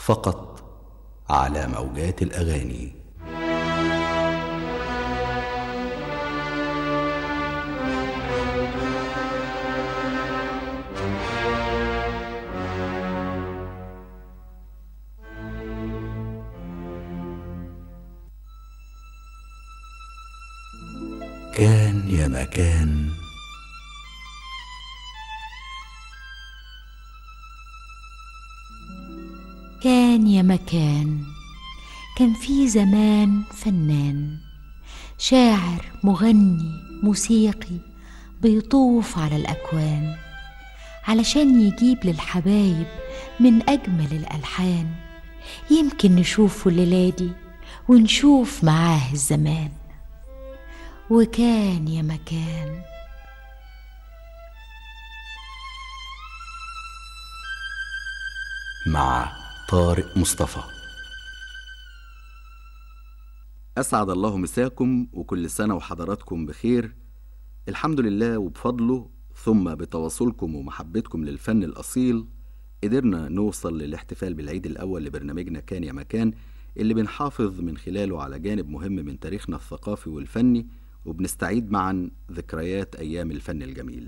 فقط على موجات الاغاني كان يا مكان كان يا مكان كان في زمان فنان شاعر مغني موسيقي بيطوف على الأكوان علشان يجيب للحبايب من أجمل الألحان يمكن نشوفه الليلة دي ونشوف معاه الزمان وكان يا مكان مع طارق مصطفى أسعد الله مساكم وكل سنة وحضراتكم بخير الحمد لله وبفضله ثم بتواصلكم ومحبتكم للفن الأصيل قدرنا نوصل للاحتفال بالعيد الأول لبرنامجنا كان يا مكان اللي بنحافظ من خلاله على جانب مهم من تاريخنا الثقافي والفني وبنستعيد معا ذكريات أيام الفن الجميل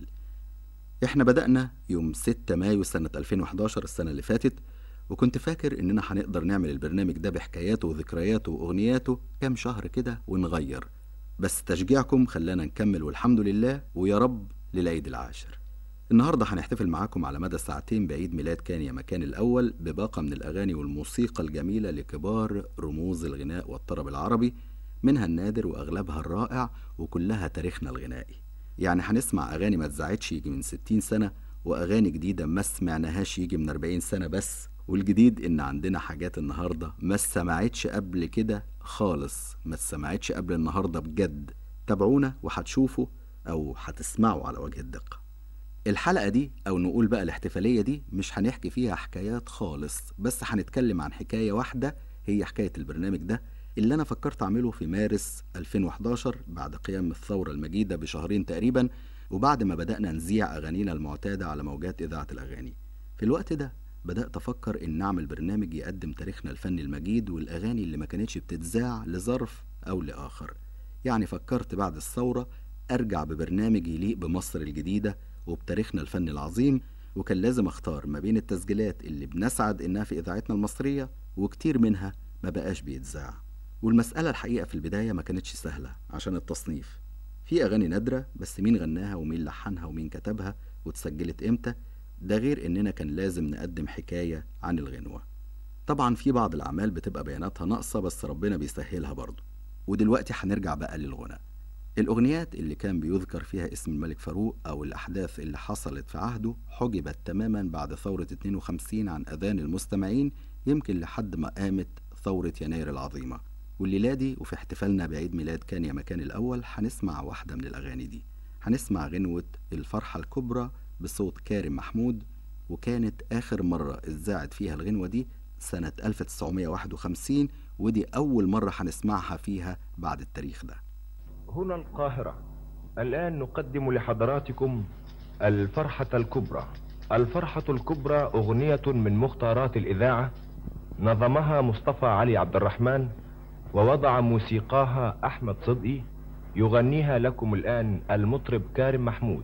احنا بدأنا يوم 6 مايو سنة 2011 السنة اللي فاتت وكنت فاكر اننا هنقدر نعمل البرنامج ده بحكاياته وذكرياته واغنياته كام شهر كده ونغير بس تشجيعكم خلانا نكمل والحمد لله ويا رب للعيد العاشر النهاردة هنحتفل معاكم على مدى ساعتين بعيد ميلاد كان يا مكان الأول بباقة من الأغاني والموسيقى الجميلة لكبار رموز الغناء والطرب العربي منها النادر وأغلبها الرائع وكلها تاريخنا الغنائي يعني هنسمع أغاني ما اتذاعتش يجي من 60 سنة وأغاني جديدة ما سمعناهاش يجي من 40 سنة بس والجديد إن عندنا حاجات النهاردة ما سمعتش قبل كده خالص ما سمعتش قبل النهاردة بجد تابعونا وهتشوفوا أو هتسمعوا على وجه الدقة الحلقة دي أو نقول بقى الاحتفالية دي مش هنحكي فيها حكايات خالص بس هنتكلم عن حكاية واحدة هي حكاية البرنامج ده اللي أنا فكرت أعمله في مارس 2011 بعد قيام الثورة المجيدة بشهرين تقريبا وبعد ما بدأنا نذيع أغانينا المعتادة على موجات إذاعة الأغاني في الوقت ده بدأت أفكر إن نعمل برنامج يقدم تاريخنا الفني المجيد والأغاني اللي ما كانتش بتتذاع لظرف أو لآخر يعني فكرت بعد الثورة أرجع ببرنامج يليق بمصر الجديدة وبتاريخنا الفني العظيم وكان لازم أختار ما بين التسجيلات اللي بنسعد إنها في إذاعتنا المصرية وكتير منها ما بقاش بيتذاع والمسألة الحقيقة في البداية ما كانتش سهلة عشان التصنيف في أغاني نادرة بس مين غناها ومين لحنها ومين كتبها واتسجلت إمتى ده غير إننا كان لازم نقدم حكاية عن الغنوة طبعا في بعض الأعمال بتبقى بياناتها ناقصة بس ربنا بيسهلها برضه ودلوقتي هنرجع بقى للغنى الأغنيات اللي كان بيذكر فيها اسم الملك فاروق أو الأحداث اللي حصلت في عهده حجبت تماما بعد ثورة 52 عن أذان المستمعين يمكن لحد ما قامت ثورة يناير العظيمة والليلة دي وفي احتفالنا بعيد ميلاد كان يا مكان الأول هنسمع واحدة من الأغاني دي هنسمع غنوة الفرحة الكبرى بصوت كارم محمود وكانت آخر مرة اتذاعت فيها الغنوة دي سنة 1951 ودي أول مرة هنسمعها فيها بعد التاريخ ده هنا القاهرة الآن نقدم لحضراتكم الفرحة الكبرى الفرحة الكبرى أغنية من مختارات الإذاعة نظمها مصطفى علي عبد الرحمن ووضع موسيقاها أحمد صدقي يغنيها لكم الآن المطرب كارم محمود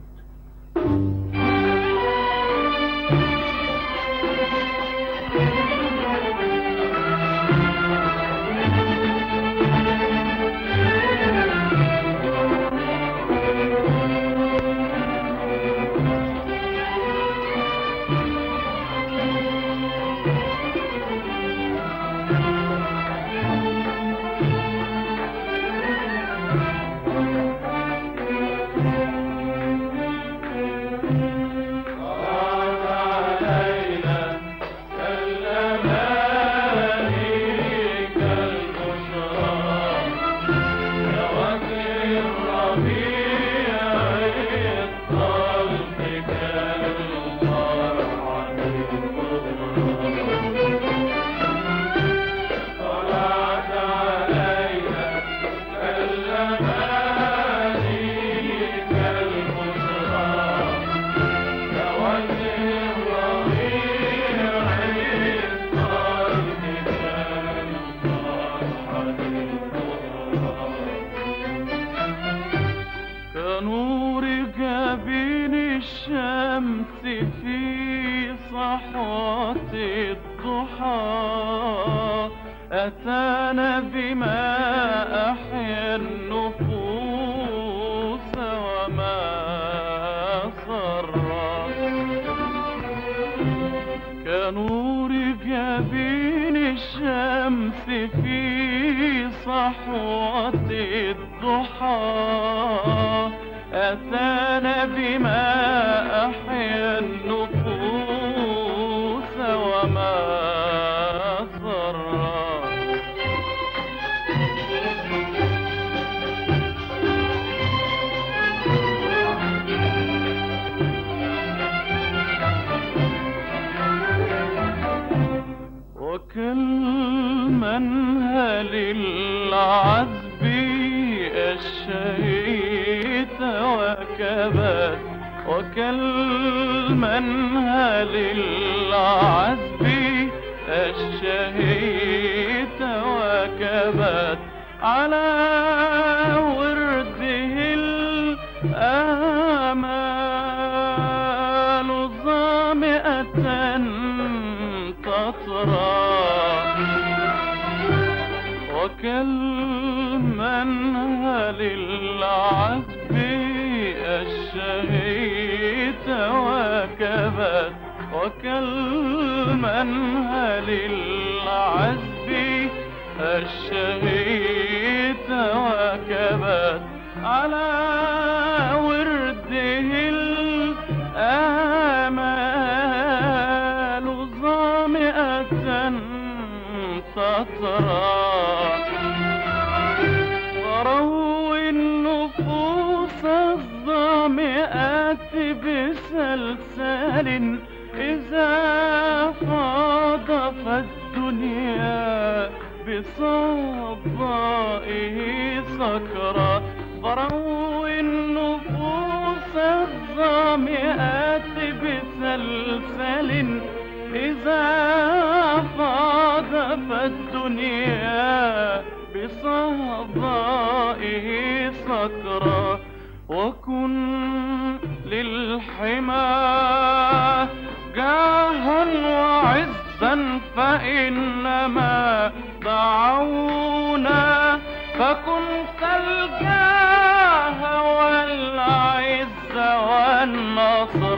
الضحى أتانا بما أحيا النفوس وما سرى كنور جبين الشمس في صحوة الضحى أتانا بما أحيا النفوس وما سرى وكالمنهل العذب الشهيت وكبت وكالمنهل العذب الشهيت وكبت على ورده الآمال ظامئة تطرى وكالمنهل العذب الشهيت وكبت وكالمنهل العذب الشهيت وكبت على ورده الآمال ظامئة تطرى وروي النفوس الظامئات بسلسال إذا فاض فالدنيا بصبائه سكرى فروي النفوس الظامئات بسلسل إذا فاض فالدنيا بصهبائه سكرى وكن للحمى جاها وعزا فإنما دعونا فكن كالجاه والعز والنصر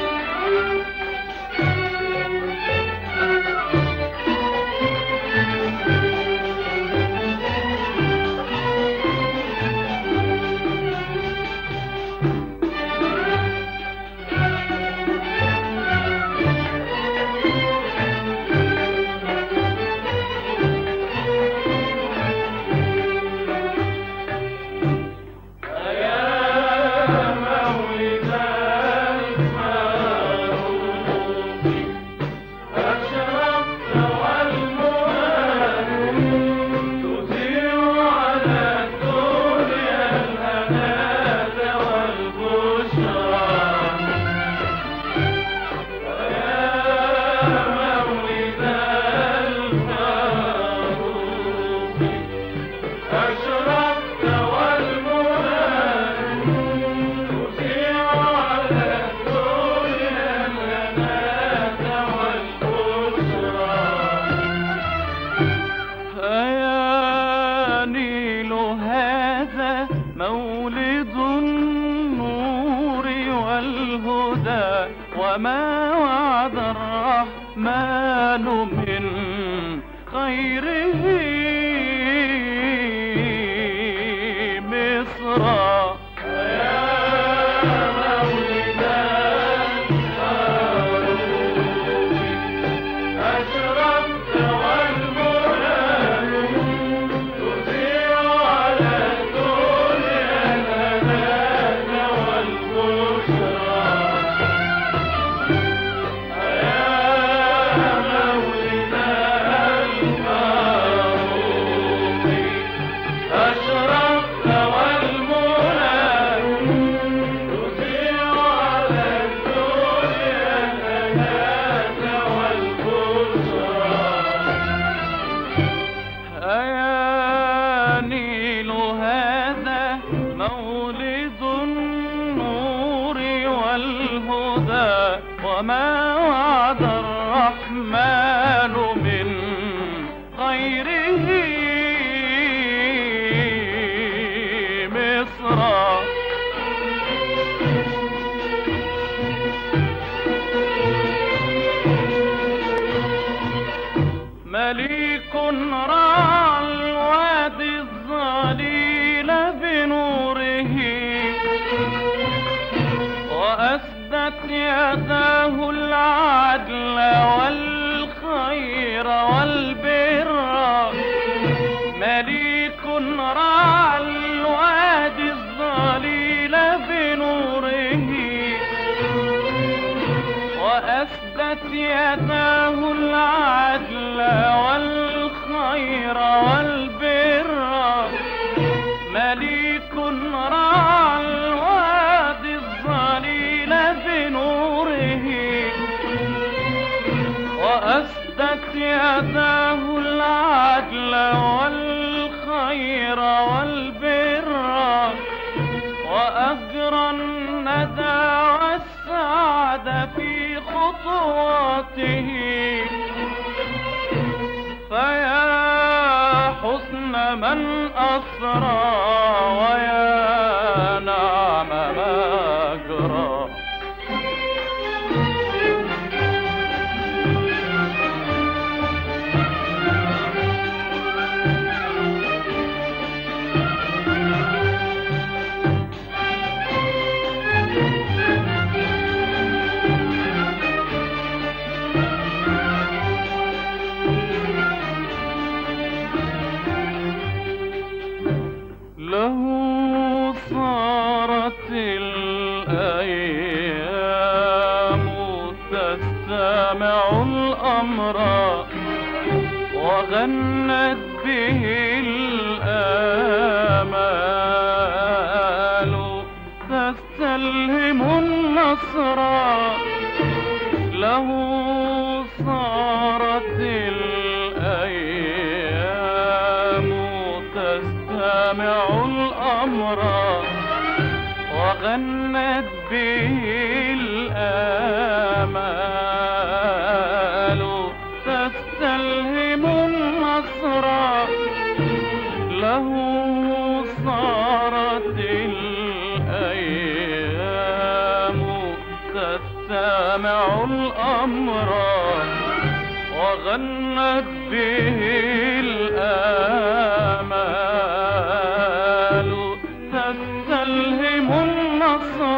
يا نيل هذا مولد النور والهدى وما وعد الرحمن من خيره مصرا أشرقت والمنى تذيع على الدنيا الهناء والبشرى يا مولد الفاروق أشرقت والمنى تذيع على الدنيا الهناء والبشرى أيا نيل هذا مولد النور والهدى وما وعد الرحمن مليك رعى الوادي الظليل بنوره وأسدت يداه العدل والخير والبر مليك رعى الوادي الظليل بنوره وأسدت يداه العدل والخير والبر مليك رعى الوادي الظليل بنوره وأسدت يداه العدل والخير والبر وأجرى الندى والسعد في خطواته فيا حسن من أسرى ويا نعم ما جرى له صارت الأيام تستمع الأمر وغنت به الآمال تستلهم النصر له صارت الأيام تستمع الأمر وغنت به الآمال تستلهم النصر له صارت الأيام تستمع الأمر وغنت به الآمال تستلهم النصر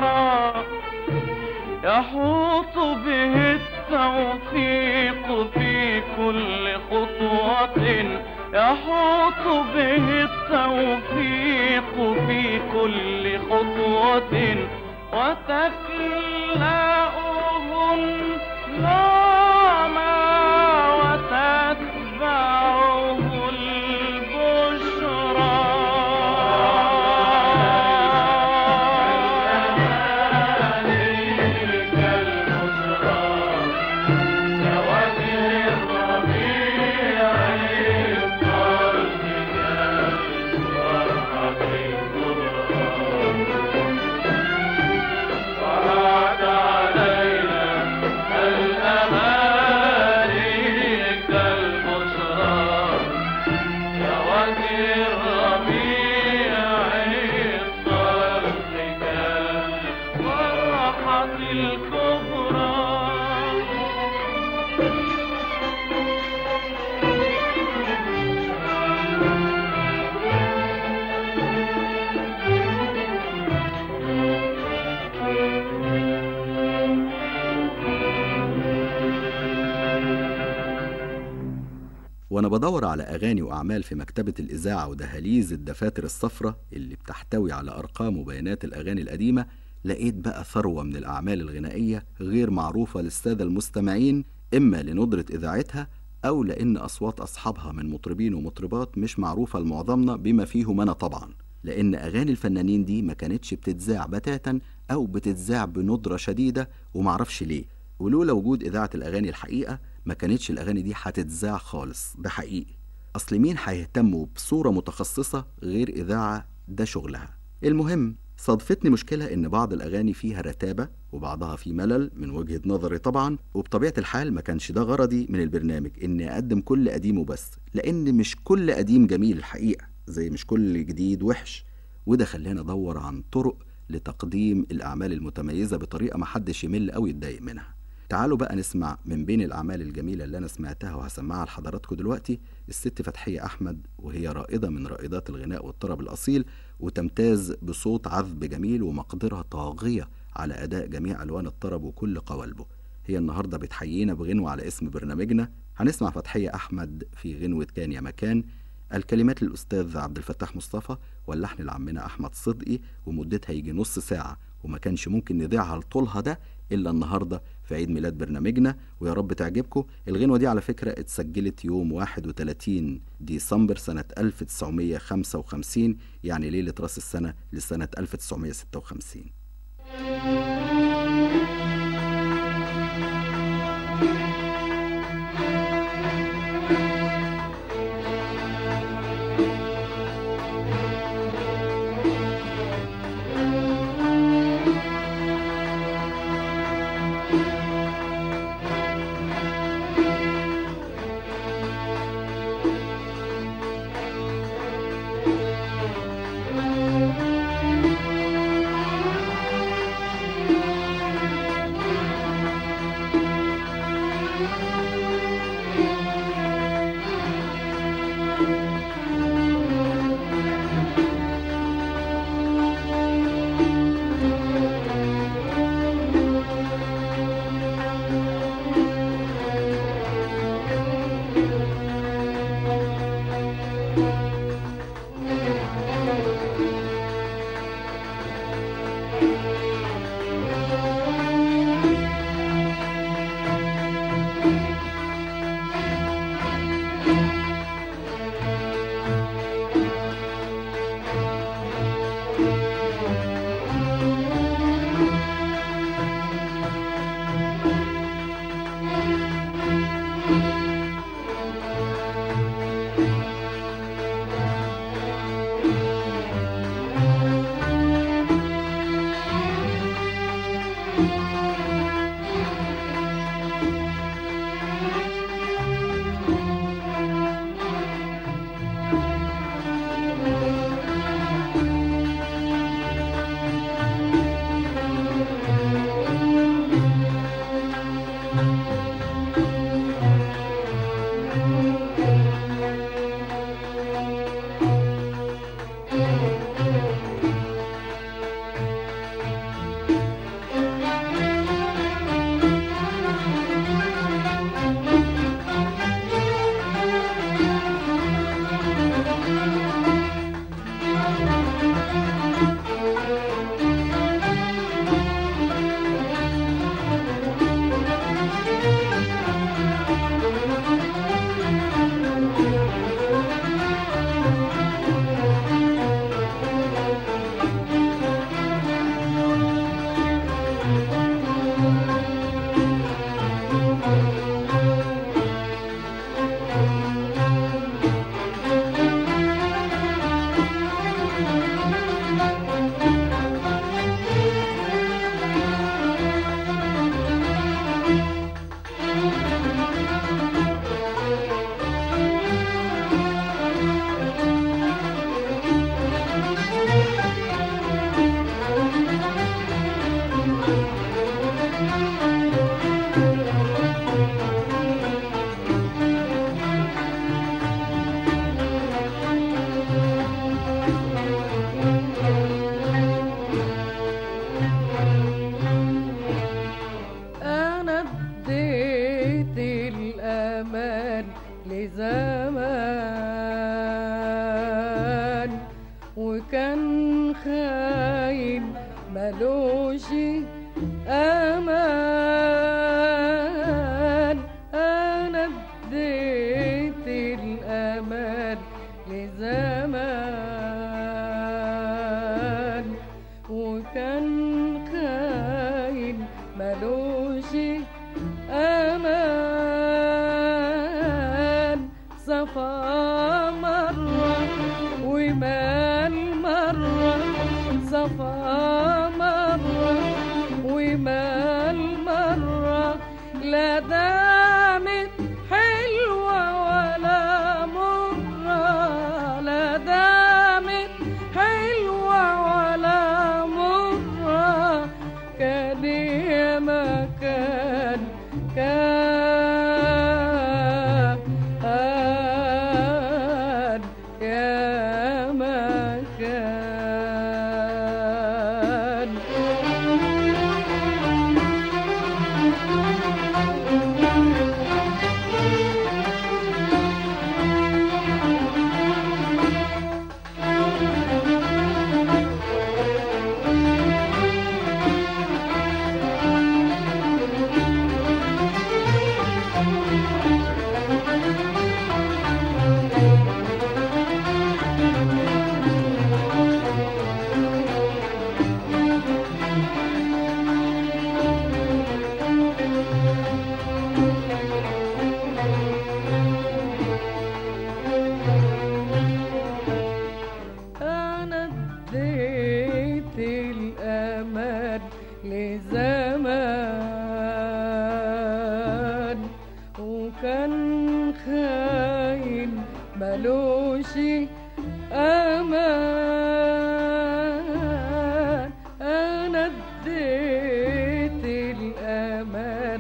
يحوط به التوفيق في كل خطوة يحوط به التوفيق في كل خطوة وتكلأه النعمى وتتبعه وأنا بدور على أغاني وأعمال في مكتبة الإذاعة ودهاليز الدفاتر الصفرة اللي بتحتوي على أرقام وبيانات الأغاني القديمة لقيت بقى ثروة من الأعمال الغنائية غير معروفة للسادة المستمعين إما لندرة إذاعتها أو لأن أصوات أصحابها من مطربين ومطربات مش معروفة لمعظمنا بما فيهم أنا طبعا لأن أغاني الفنانين دي ما كانتش بتتذاع بتاتا أو بتتذاع بندرة شديدة ومعرفش ليه ولولا وجود إذاعة الأغاني الحقيقة ما كانتش الأغاني دي هتتذاع خالص ده حقيقي أصل مين هيهتموا بصورة متخصصة غير إذاعة ده شغلها المهم صادفتني مشكلة إن بعض الأغاني فيها رتابة وبعضها فيه ملل من وجهة نظري طبعا وبطبيعة الحال ما كانش ده غرضي من البرنامج إني أقدم كل قديم وبس لأن مش كل قديم جميل الحقيقة زي مش كل جديد وحش وده خلاني أدور عن طرق لتقديم الأعمال المتميزة بطريقة محدش يمل أو يتضايق منها تعالوا بقى نسمع من بين الأعمال الجميلة اللي أنا سمعتها وهسمعها لحضراتكم دلوقتي الست فتحية أحمد وهي رائدة من رائدات الغناء والطرب الأصيل وتمتاز بصوت عذب جميل ومقدرة طاغية على أداء جميع ألوان الطرب وكل قوالبه هي النهاردة بتحيينا بغنوة على اسم برنامجنا هنسمع فتحية أحمد في غنوة كان يا مكان الكلمات للأستاذ عبد الفتاح مصطفى واللحن لعمنا أحمد صدقي ومدتها يجي نص ساعة وما كانش ممكن نذيعها لطولها ده إلا النهاردة في عيد ميلاد برنامجنا ويا رب تعجبكم الغنوة دي على فكرة اتسجلت يوم 31 ديسمبر سنة 1955 يعني ليلة راس السنة لسنة 1956 أنا اديت الأمان لزمان وكان خاين ملوش أمان أنا اديت الأمان لزمان وكان خاين ملوش أمان صفا مرة ومال مرة صفا مرة ومال مرة لا دامت حلوة ولا مرة لا دامت حلوة ولا مرة كان يا مكان خاين ملوش امان انا اديت الامان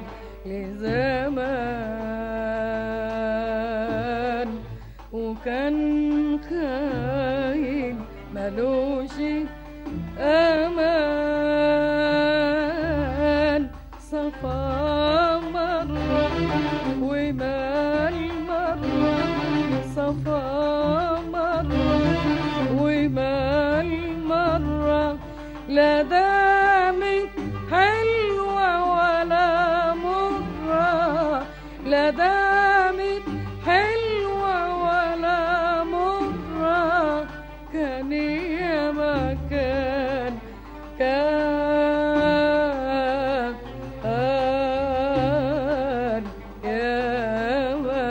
لزمان وكان خاين ملوش امان صفا مرة ومال مرة صفا مرة ومال مرة لا دامت حلوة ولا مرة لا دامت حلوة ولا مرة كان يا مكان كان كان يا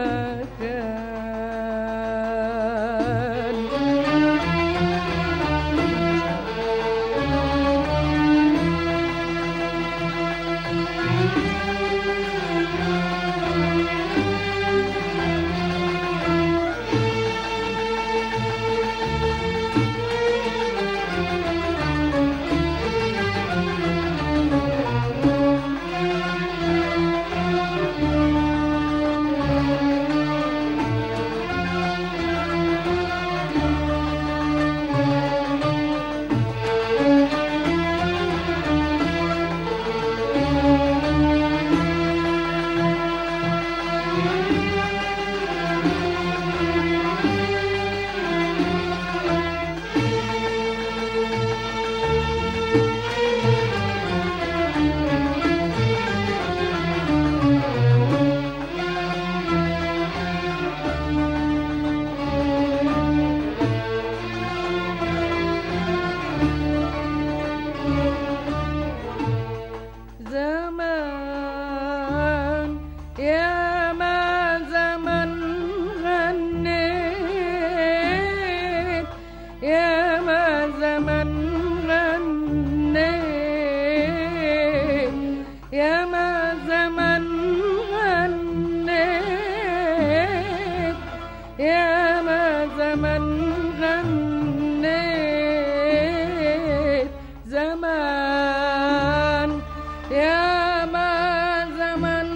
مكان زمان يا ما زمن غنيت يا ما زمن غنيت يا ما زمن غنيت يا ما زمن غنيت زمان يا ما زمن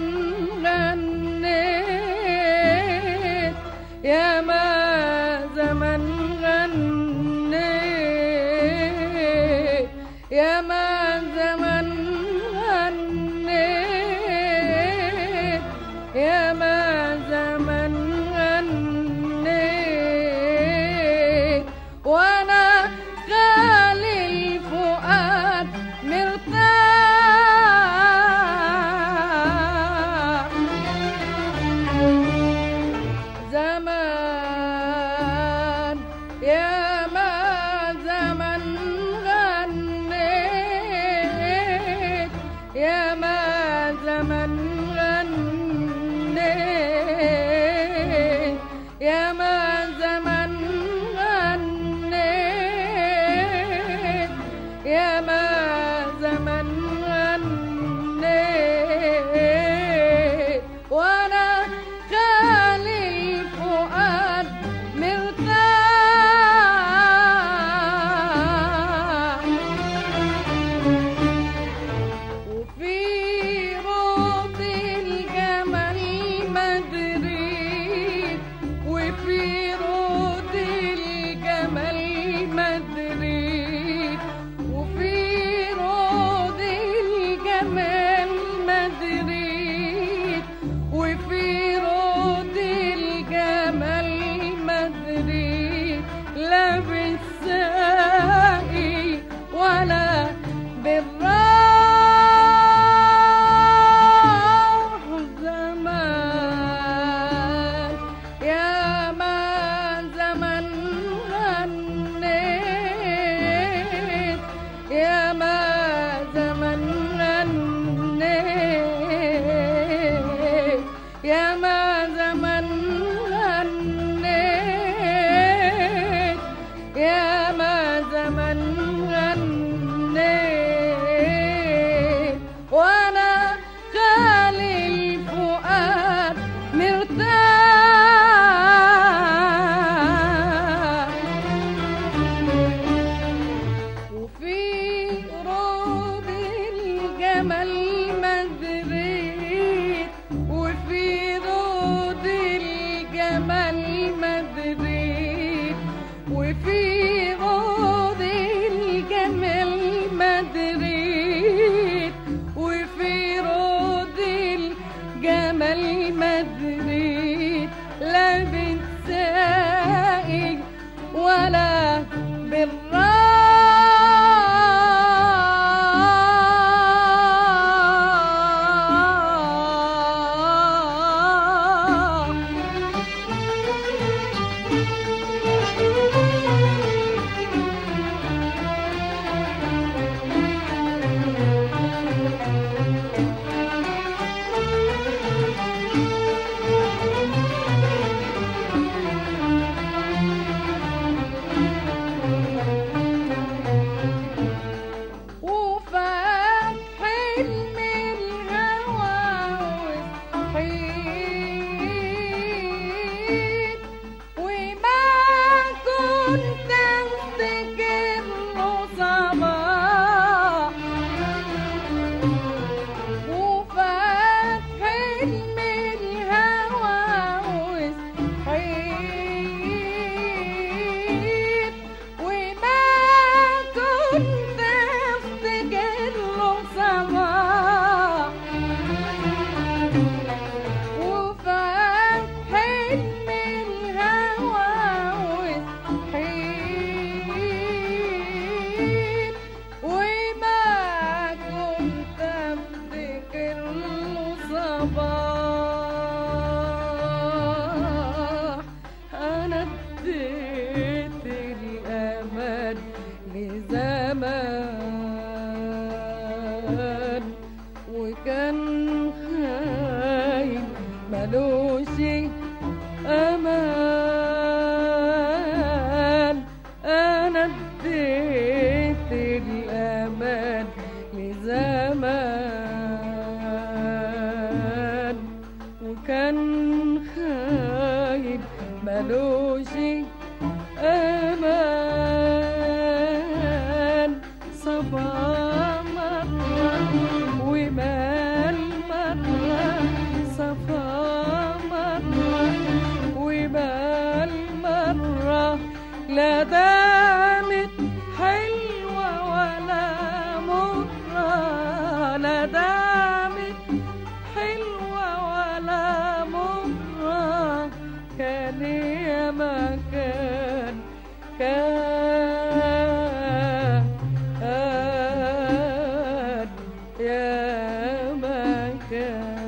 غنيت يا ما زمن غنيت يا ما زمن غنيت يا ما زمن غنيت وانا خالي الفؤاد مرتاح زمان يا ما زمن غنيت يا ما زمن غنيت يا ما زمن غنيت يا ما زمن غنيت وانا خالي الفؤاد مرتاح وفي روض الجمال مدريد وفي بتسائل ولا بالراحة وفات حلم الهوى وصحيت وما كنت افتكر له صباح وفات حلم الهوى وصحيت وما كنت افتكر له صباح وفات حلم الهوى وصحيت وما كنت افتكر له صباح انا اديت الامان لزمان وكان خاين ملوش امان انا اديت الامان لزمان وكان خاين ملوش امان صفا مرة ومال مرة صفا مرة ومال مرة لا دامت حلوة ولا مرة لا دامت حلوة ولا مرة كان يا مكان كان يا مكان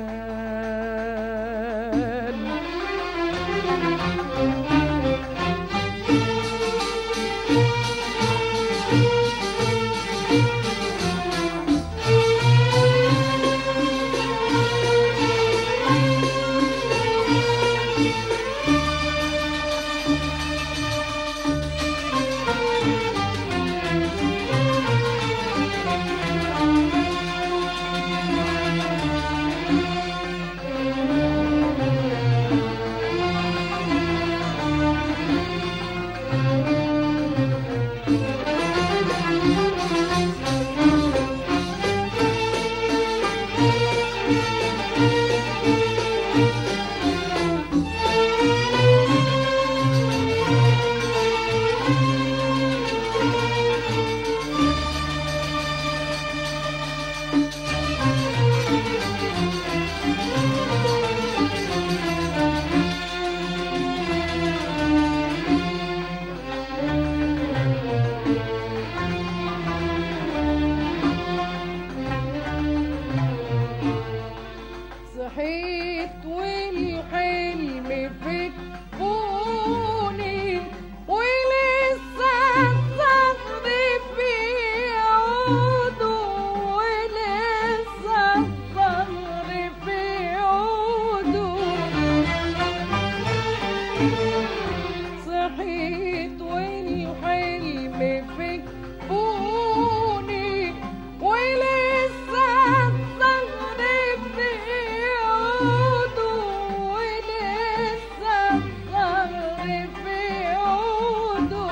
صحيت والحلم في كفوني ولسه الصبر في عوده ولسه الصبر في عوده صحيت والحلم في كفوني ولسه الصبر في عوده ولسه الصبر في عوده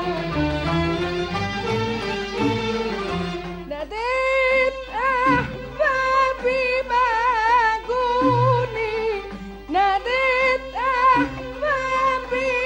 ناديت أحبابي باجوني ناديت أحبابي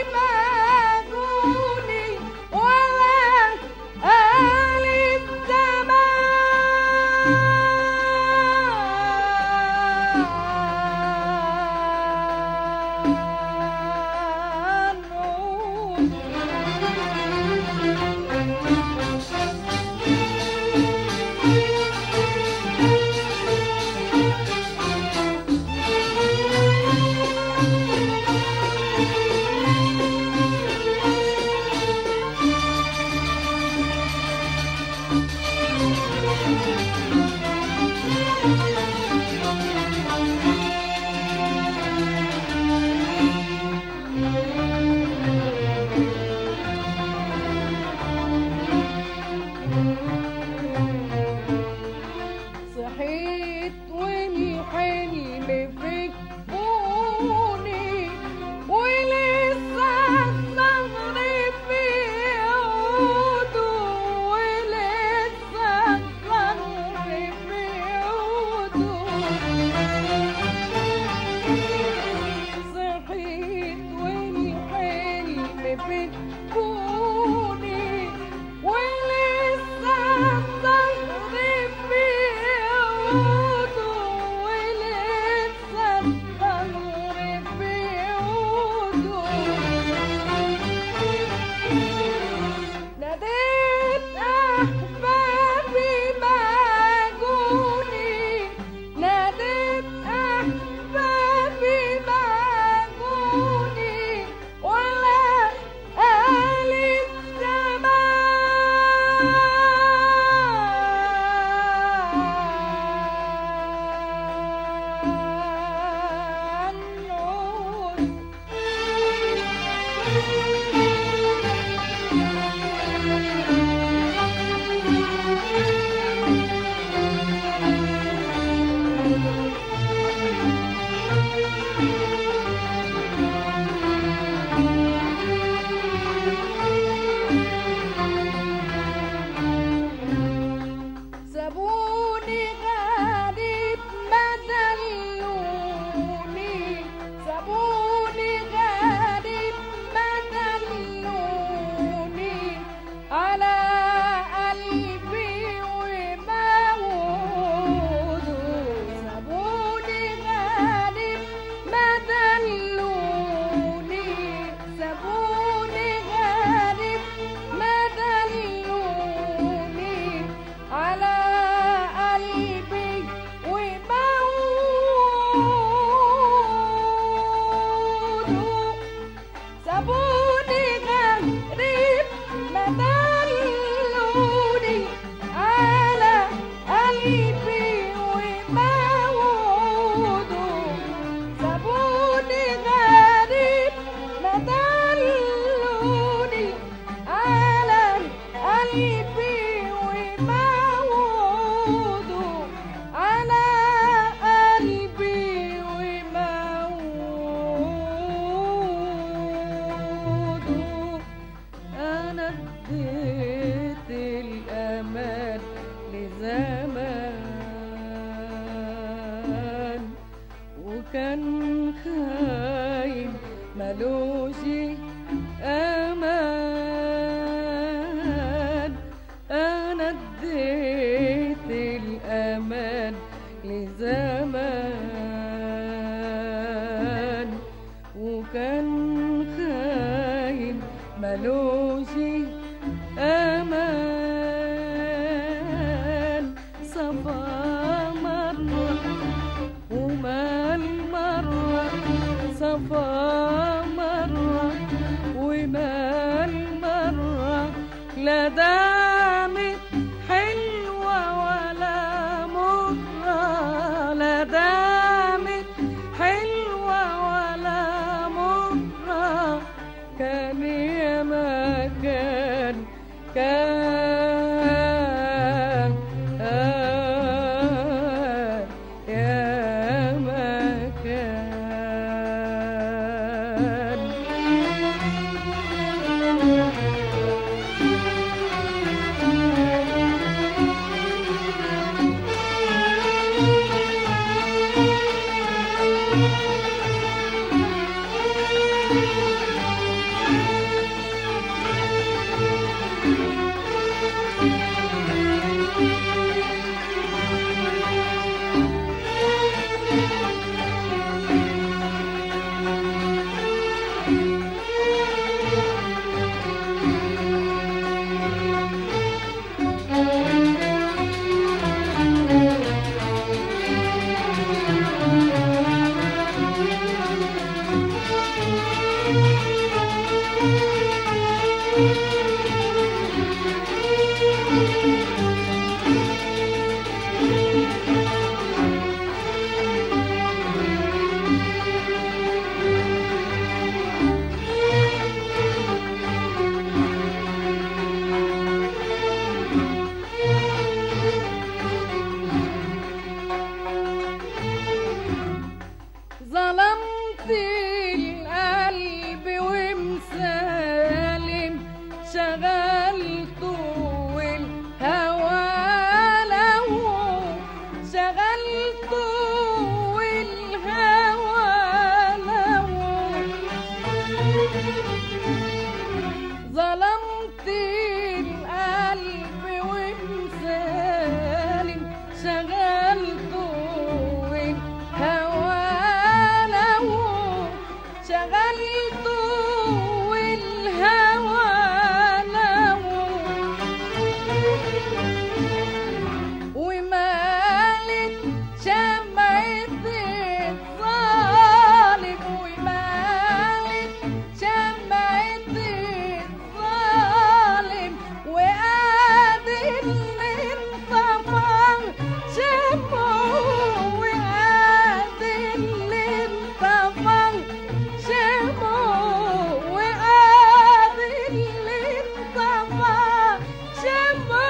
بتكوني ولسه الظهر بيعوده ولسه الظهر بيعوده ناديت أحبابي ما جوني ناديت أحبابي ما جوني ولا قال الزمان عود سابوني غريب ما دلوني سابوني غريب ما دلوني على قلبي وموده سابوني غريب ما دلوني سابوني غريب ما دلوني على قلبي وموده سابوني غريب ما دلوني على قلبي وموده سابوني غريب ما دلوني على قلبي وموده على قلبي وموده أنا اديت الأمان لزمان وكان خاين ملوش أمان أنا اديت الأمان لزمان وكان خاين ملوش أمان صفا مرة ومال مرة صفا مرة ومال مرة لا دامت حلوة ولا مرة لا دامت حلوة ولا مرة كان يا ما كان كان يا ما كان ظلمت القلب القلب ومسالم شغلته والهوى لو شغلته والهوى لو ومالت شمعة الظالم ومالت شمعة الظالم وقاد اللي انطفى شمه وقاد اللي انطفى شمه وقاد اللي انطفى شمه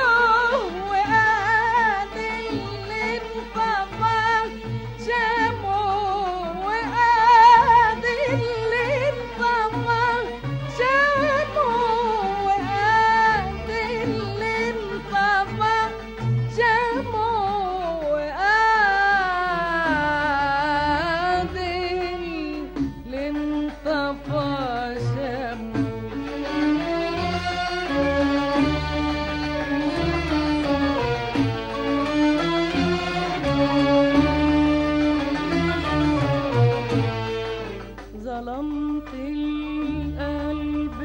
وقاد اللي انطفى شمه وقاد اللي انطفى شمه وقاد اللي انطفى شمه وقاد اللي انطفى ظلمت القلب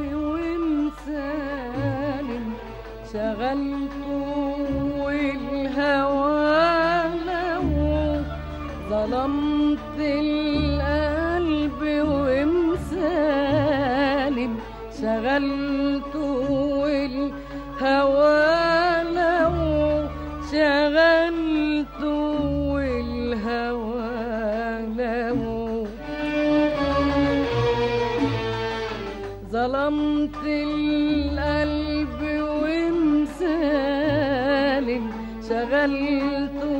ومسالم شغلته والهوى لو ظلمت القلب ومسالم شغلته والهوى لو شغلته والهوى لو ظلمت القلب ومسالم شغلته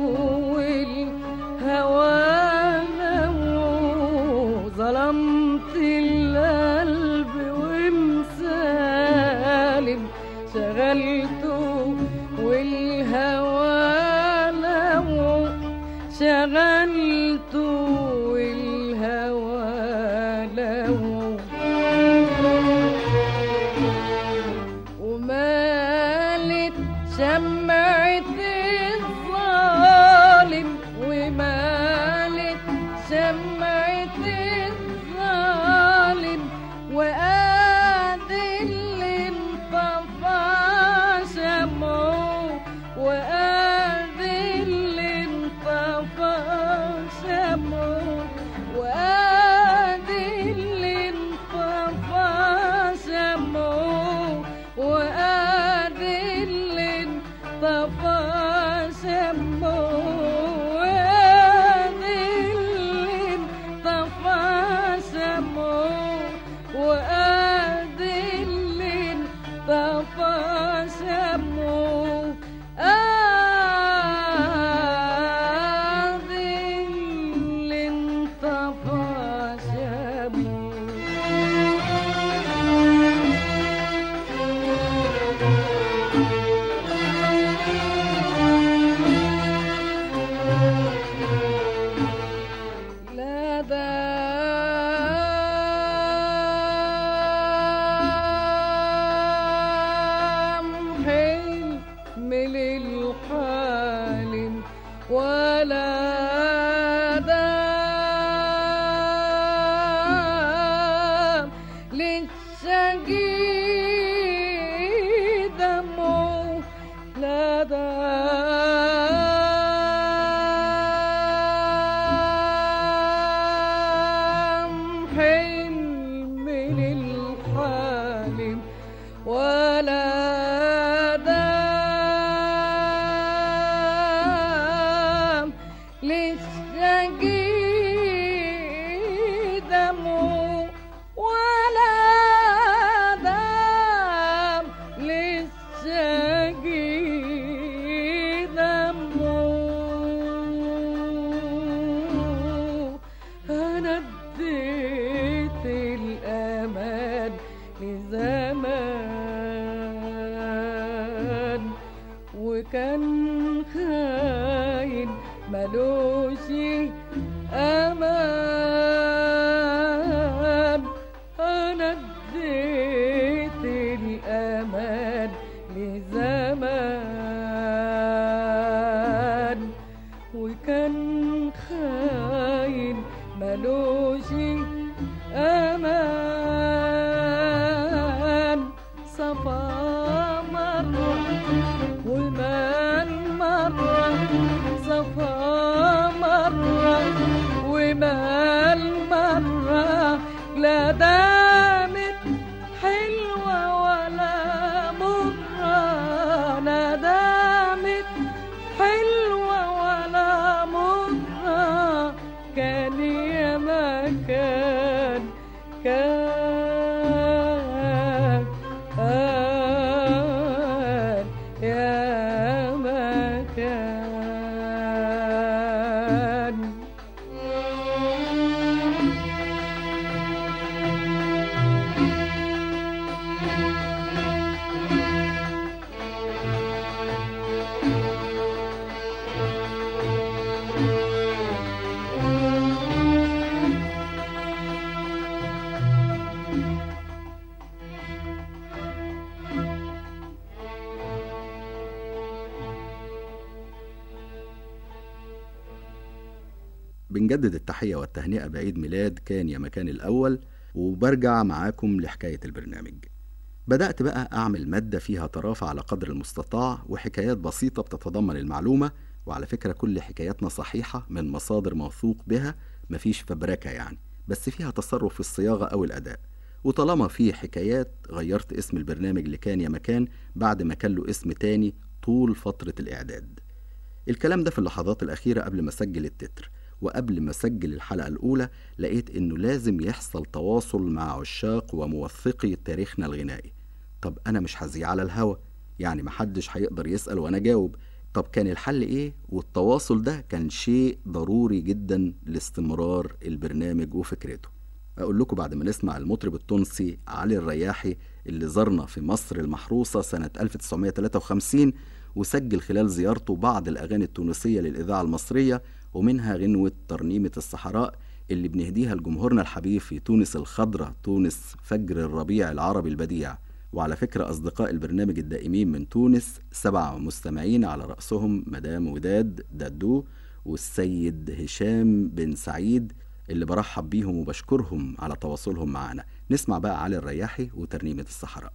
والهوى لو ظلمت القلب ومسالم شغلته والهوى لو شغلته والهوى لو ومالت شمعة الظالم ومالت شمعة الظالم وقاد اللي انطفى شمعه وقاد اللي انطفى شمعه وقاد اللي انطفى شمعه وقاد اللي انطفى شمعه وقاد اللي انطفى شمعه وقاد اللي انطفى شمعه قاد اللي انطفى شمعه لا دام حلم للحالم ولا دام للشقي دمه لا دام حلم للحالم ولا دام للشقي دمه ولا دام للشقي دمه أنا اديت الأمان لزمان وكان خاين ملوش أمان أنا اديت الأمان بنجدد التحية والتهنئة بعيد ميلاد كان يا مكان الأول وبرجع معاكم لحكاية البرنامج بدأت بقى أعمل مادة فيها طرافة على قدر المستطاع وحكايات بسيطة بتتضمن المعلومة وعلى فكرة كل حكاياتنا صحيحة من مصادر موثوق بها مفيش فبركة يعني بس فيها تصرف في الصياغة أو الأداء وطالما في حكايات غيرت اسم البرنامج لكان يا مكان بعد ما كان له اسم تاني طول فترة الإعداد الكلام ده في اللحظات الأخيرة قبل ما أسجل التتر وقبل ما أسجل الحلقة الأولى لقيت إنه لازم يحصل تواصل مع عشاق وموثقي تاريخنا الغنائي طب أنا مش هذيع على الهوا يعني محدش هيقدر يسأل وأنا جاوب طب كان الحل إيه؟ والتواصل ده كان شيء ضروري جدا لاستمرار البرنامج وفكرته أقول لكم بعد ما نسمع المطرب التونسي علي الرياحي اللي زارنا في مصر المحروسة سنة 1953 وسجل خلال زيارته بعض الأغاني التونسية للإذاعة المصرية ومنها غنوة ترنيمة الصحراء اللي بنهديها لجمهورنا الحبيب في تونس الخضراء تونس فجر الربيع العربي البديع وعلى فكرة أصدقاء البرنامج الدائمين من تونس سبع مستمعين على رأسهم مدام وداد دادو والسيد هشام بن سعيد اللي برحب بيهم وبشكرهم على تواصلهم معنا نسمع بقى علي الرياحي وترنيمة الصحراء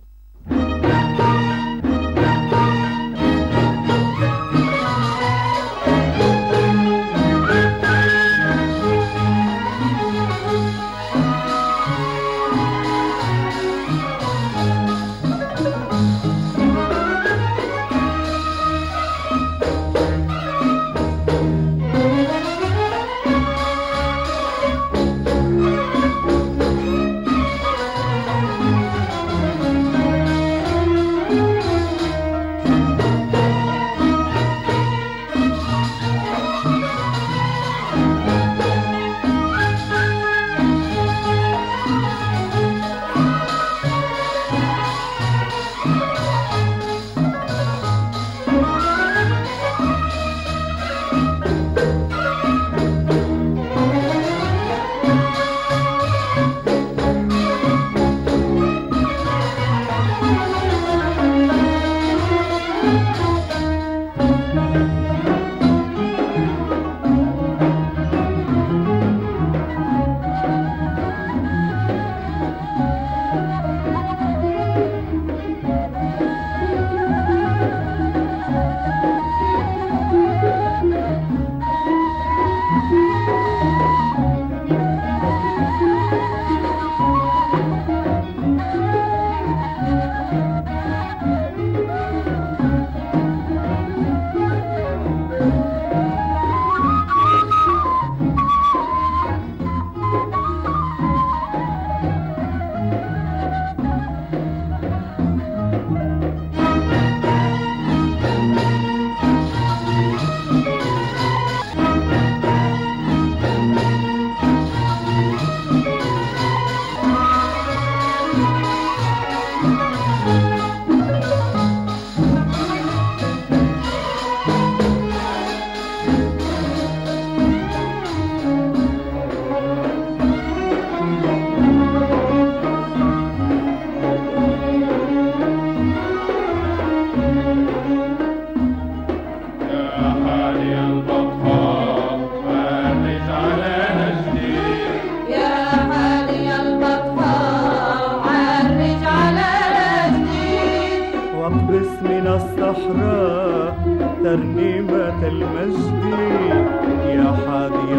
يا حالي البطحاء عرج على جديد واقبس من الصحراء ترنيمة المجد يا حادي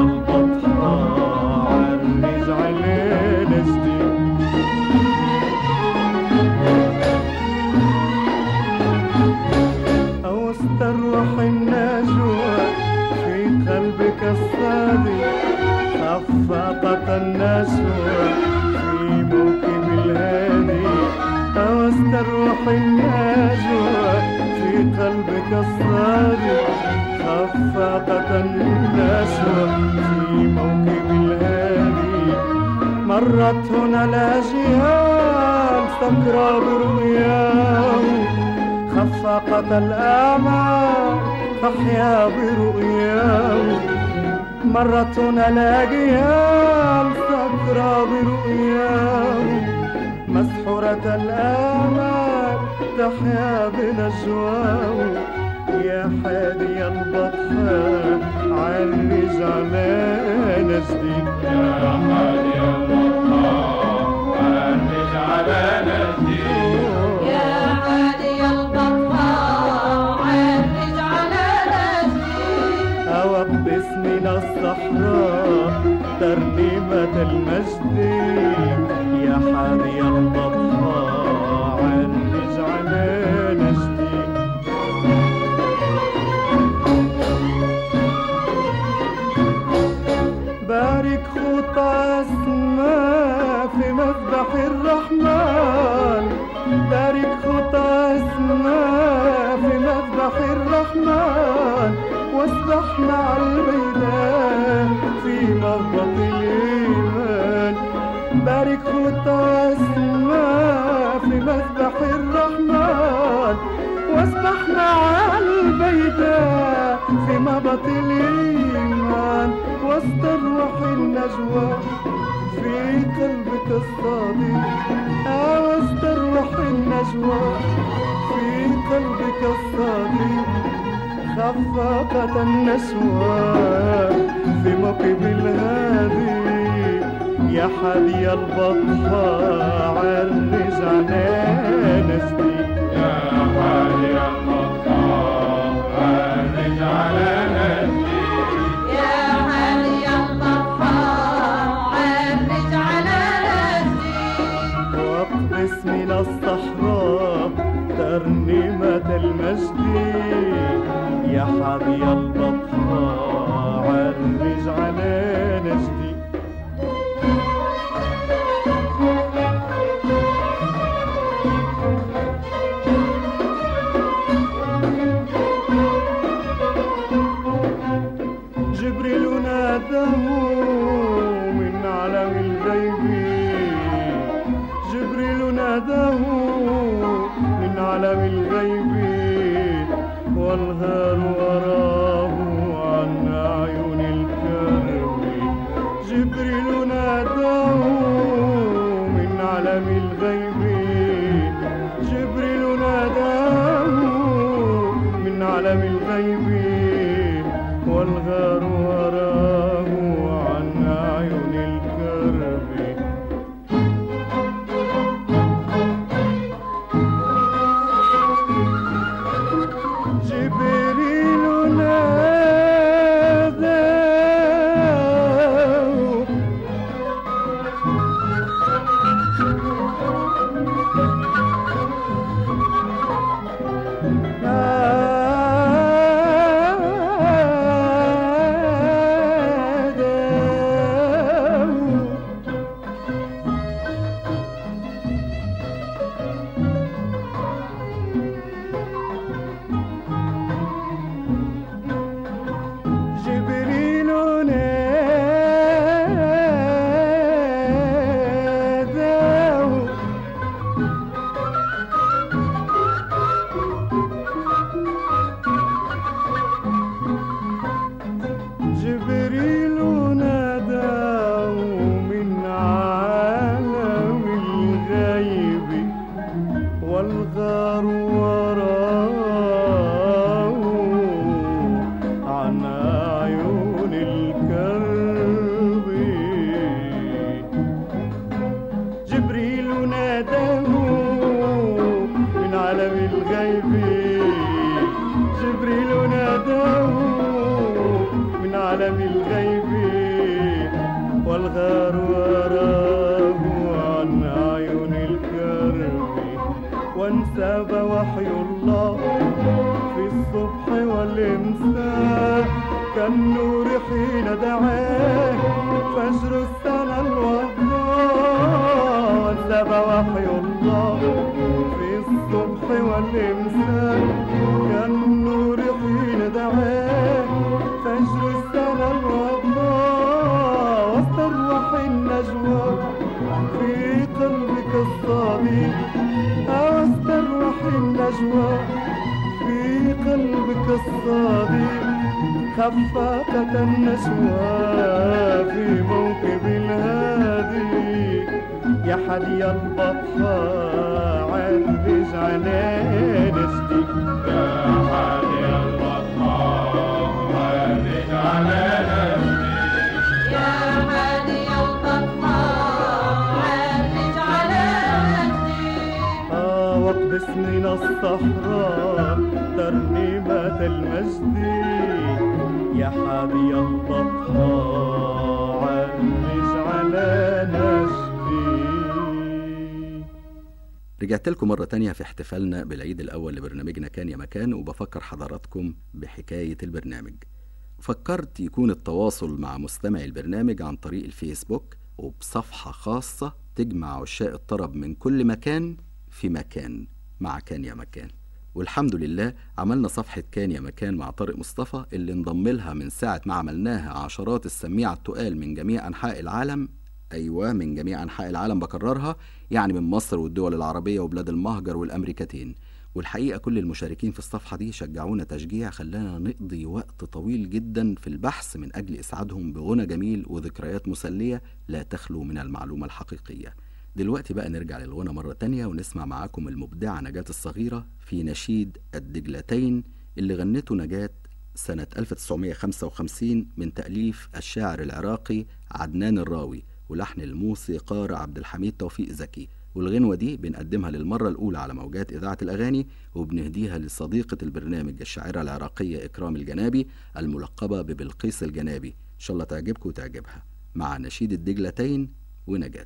البطحاء عرج علينا جديد أو استروح النجوى في قلبك الصادق خفقت النشوى في موكب الهادي أو استروح النجوى في قلبك الصادق خفقت النشوى في موكب الهادي مرت هنا الأجيال سكرى برؤياه خفقت الآمال تحيا برؤياه مرت هنا الأجيال سكرى برؤياه مسحورة الآمال تحيا بنجواه يا حادي البطحاء عرج على نجدي يا حادي البطحاء عرج على نجدي يا هادي البطحاء عرج على نجدي أوقس من الصحراء ترنيمة المجد يا حادي البطحاء عرج على نجدي بارك خطى اسماء في مذبح الرحمن بارك خطى اسماء في مذبح الرحمن واسبح مع البيداء في مهبط الإيمان بارك خطى اسماء في مذبح الرحمن واسبح مع البيداء في مهبط الإيمان واستروح النجوى في قلبك الصادق آه واستروح النجوى في قلبك الصادق خفاقة النسوى في موكب الهادي يا حادي البطحاء عرج على نجدي يا حادي البطحاء عرج على نجدي يا هادي البطحاء عرج على نجدي واقبس من الصحراء ترنيمة المجد يا حادي البطحاء عرج على نجدي جبريل ناداه من عالم الغيب جبريل ناداه من عالم الغيب والهار وراه عن أعين الكرب جبريل ناداه من عالم الغيب جبريل ناداه من عالم الغيب والغار وراه عن أعين الكرب جبريل ناداه ناداه جبريل ناداه جبريل ناداه من عالم الغيب والغار وراه عن أعين الكرب جبريل ناداه من عالم الغيب جبريل ناداه من عالم الغيب والغار وراه عن أعين الكرب وانساب وحي الله في الصبح والإمساء كالنور حين دعاه فجر السنة الوضاء وانساب وحي الله في الصبح والإمساء كالنور حين دعاه فجر السنة الوضاء واستروح النجوى في قلبك الصديق واستروح النجوى في قلبك الصديق خفاقة النسوى في موكب الهادي يا حدي البطحاء عرج على نجدي يا حادي تذوق باسمنا الصحراء ترنيمة المجد يا حبي البطحاء عرج على نجدي رجعت لكم مرة تانية في احتفالنا بالعيد الأول لبرنامجنا كان يا مكان وبفكر حضراتكم بحكاية البرنامج فكرت يكون التواصل مع مستمعي البرنامج عن طريق الفيسبوك وبصفحة خاصة تجمع عشاق الطرب من كل مكان في مكان مع كان يا مكان والحمد لله عملنا صفحة كان يا مكان مع طارق مصطفى اللي انضم لها من ساعة ما عملناها عشرات السميعة التقال من جميع أنحاء العالم أيوة من جميع أنحاء العالم بكررها يعني من مصر والدول العربية وبلاد المهجر والأمريكتين والحقيقة كل المشاركين في الصفحة دي شجعونا تشجيع خلانا نقضي وقت طويل جدا في البحث من أجل إسعادهم بغنى جميل وذكريات مسلية لا تخلو من المعلومة الحقيقية دلوقتي بقى نرجع للغنى مرة تانية ونسمع معاكم المبدعة نجاة الصغيرة في نشيد الدجلتين اللي غنته نجاة سنة 1955 من تأليف الشاعر العراقي عدنان الراوي ولحن الموسيقار عبد الحميد توفيق زكي والغنوة دي بنقدمها للمرة الأولى على موجات إذاعة الأغاني وبنهديها لصديقة البرنامج الشاعرة العراقية إكرام الجنابي الملقبة ببلقيس الجنابي إن شاء الله تعجبكم وتعجبها مع نشيد الدجلتين ونجاة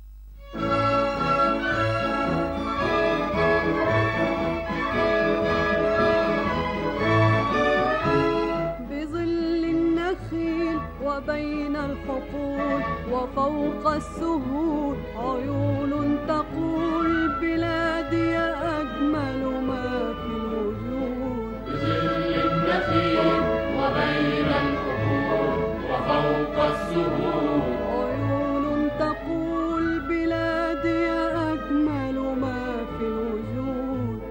بظل النخيل وبين الحقول وفوق السهول عيون تقول بلادي أجمل ما في الوجود بظل النخيل وبين الحقول وفوق السهول عيون تقول بلادي أجمل ما في الوجود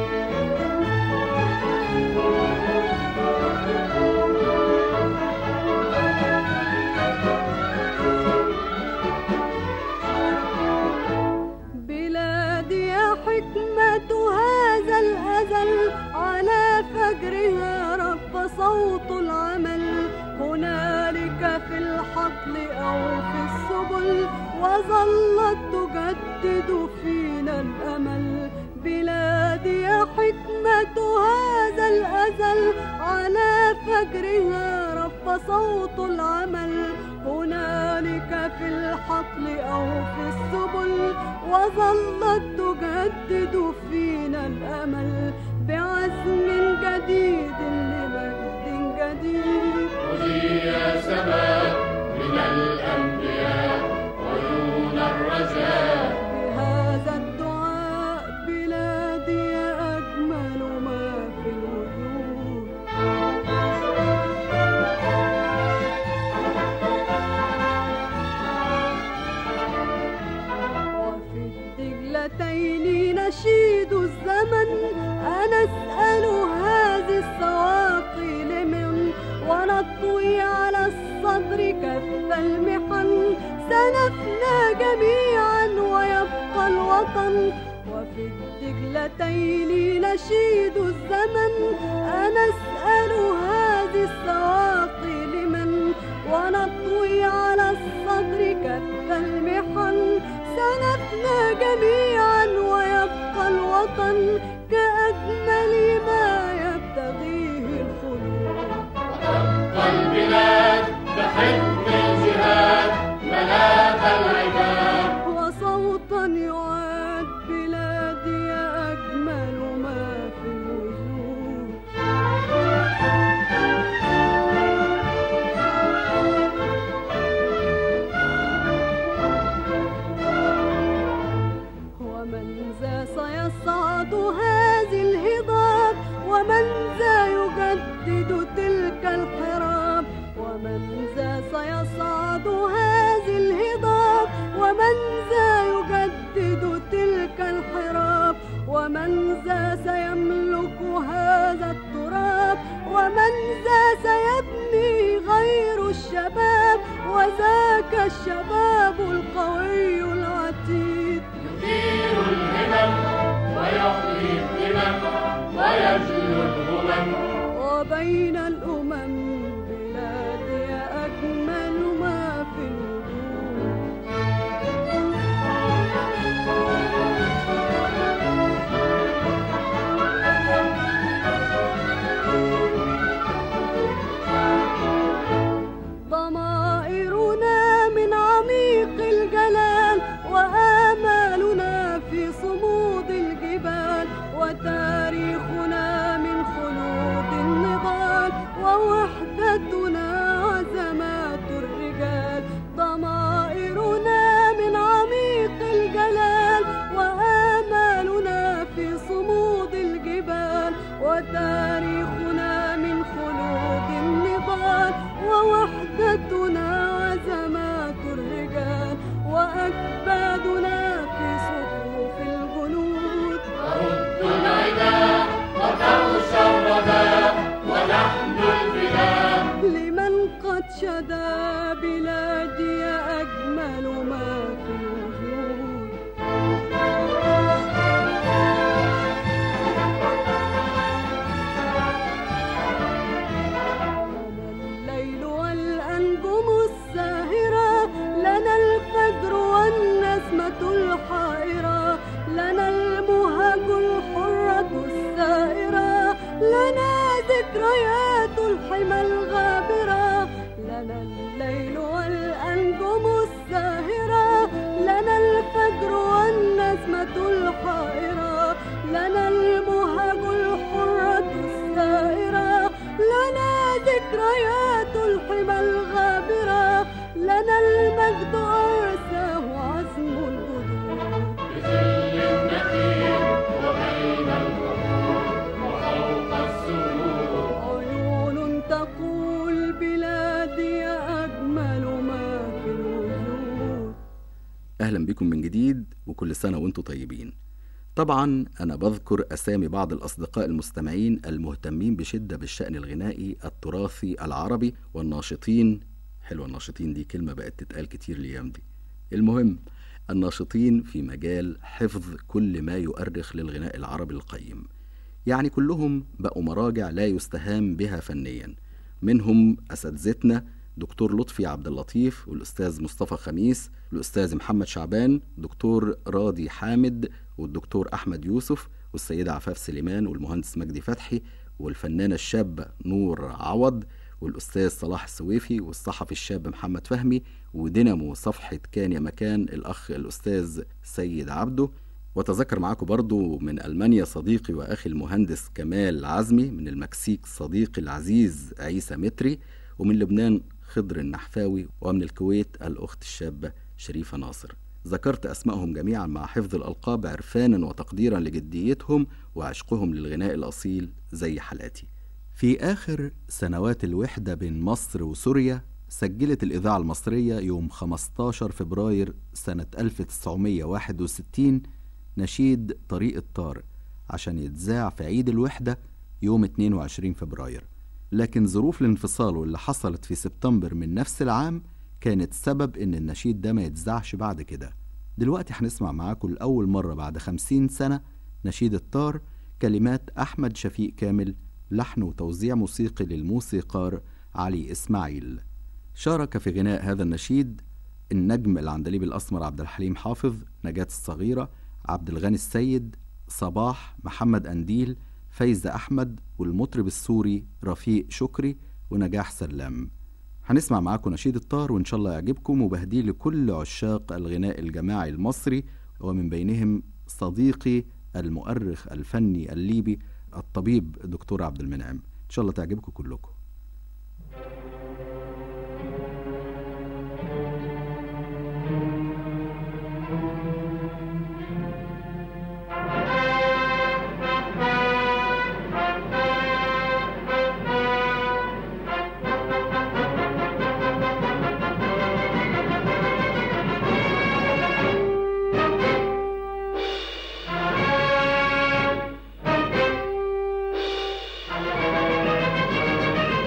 بلادي يا حكمة هذا الأزل على فجرها رب صوت العمل هنالك في الحقل أو في السبل وظلت تجدد فينا الأمل بلادي يا حكمة هذا الأزل على فجرها رب صوت العمل هنالك في الحقل أو في السبل وظلت تجدد فينا الأمل بعزم جديد لمجد جديد خذي يا سماء من الأنبياء عيون الرجاء بهذا الدعاء بلادي أجمل ما في الوجود وفي الدجلتين نشيد الزمن أنا أسأل هذه السواقي لمن ونطوي على الصدر كف المحن سنفنى جميعا ويبقى الوطن وفي الدجلتين نشيد الزمن أنا أسأل هذه السواقي لمن ونطوي على الصدر كف المحن سنفنى جميعا ويبقى الوطن كأجمل ما يبتغيه الخلود وتبقى البلاد بحب الجهاد ملاذ العباد وصوتا يعاد بلادي أجمل ما في الوجود ومن ذا سيصعد هذه الهضاب ومن ذا يجدد تلك الحراب ومن ذا سيصعد هذه الهضاب ومن ذا يجدد تلك الحراب ومن ذا سيملك هذا التراب ومن ذا سيبني غير الشباب وذاك الشباب القوي العتيد يثير الهمم ويحيي الهمم ويجلو الهمم وبين الأمم بلادي أجمل ما في الوجود وتاريخنا من خلود النضال ووحدتنا عزمات الرجال ضمائرنا من عميق الجلال وآمالنا في صمود الجبال وتاريخنا من خلود النضال ووحدتنا عزمات الرجال وأكبادنا في صفوف الجنود نرد العداء وتغشى الردى ونحن الفداء لمن قد شدا بلادي أجمل ما في الوجود لنا الليل والأنجم الساهرة لنا الفجر والنسمة الحائرة لنا المهج الحرة السائرة لنا ذكريات الحمى الغابرة لنا الليل والأنجم الساهرة لنا الفجر والنسمة الحائرة لنا المهج الحرة السائرة لنا ذكريات الحمى الغابرة لنا المجد أرساه عزم الجدود بظل النخيل وبين القبور وفوق السرور عيون تقول بلادي أجمل ما في الوجود أهلا بكم من جديد وكل سنة وانتم طيبين طبعا أنا بذكر أسامي بعض الأصدقاء المستمعين المهتمين بشدة بالشأن الغنائي التراثي العربي والناشطين حلوة الناشطين دي كلمة بقت تتقال كتير الأيام دي المهم الناشطين في مجال حفظ كل ما يؤرخ للغناء العربي القيم يعني كلهم بقوا مراجع لا يستهان بها فنيا منهم أساتذتنا دكتور لطفي عبد اللطيف والأستاذ مصطفى خميس الأستاذ محمد شعبان دكتور راضي حامد والدكتور أحمد يوسف والسيدة عفاف سليمان والمهندس مجدي فتحي والفنانة الشابة نور عوض والأستاذ صلاح السويفي والصحفي الشاب محمد فهمي ودينامو صفحة كان يا مكان الأخ الأستاذ سيد عبده وتذكر معاكم برضو من ألمانيا صديقي وأخي المهندس كمال عزمي من المكسيك صديقي العزيز عيسى متري ومن لبنان خضر النحفاوي ومن الكويت الأخت الشابة شريفة ناصر ذكرت أسمائهم جميعا مع حفظ الألقاب عرفانا وتقديرا لجديتهم وعشقهم للغناء الأصيل زي حالاتي في آخر سنوات الوحدة بين مصر وسوريا سجلت الإذاعة المصرية يوم 15 فبراير سنة 1961 نشيد طريق الطار عشان يتذاع في عيد الوحدة يوم 22 فبراير لكن ظروف الانفصال واللي حصلت في سبتمبر من نفس العام كانت سبب إن النشيد ده ما يتذاعش بعد كده دلوقتي هنسمع معاكم لأول مرة بعد 50 سنة نشيد الطار كلمات أحمد شفيق كامل لحن وتوزيع موسيقي للموسيقار علي إسماعيل شارك في غناء هذا النشيد النجم العندليب الأسمر عبد الحليم حافظ نجاة الصغيرة عبد الغني السيد صباح محمد أنديل فايزة أحمد والمطرب السوري رفيق شكري ونجاح سلام هنسمع معاكم نشيد الطار وإن شاء الله يعجبكم وبهديه لكل عشاق الغناء الجماعي المصري ومن بينهم صديقي المؤرخ الفني الليبي الطبيب دكتور عبد المنعم إن شاء الله تعجبكم كلكم Thank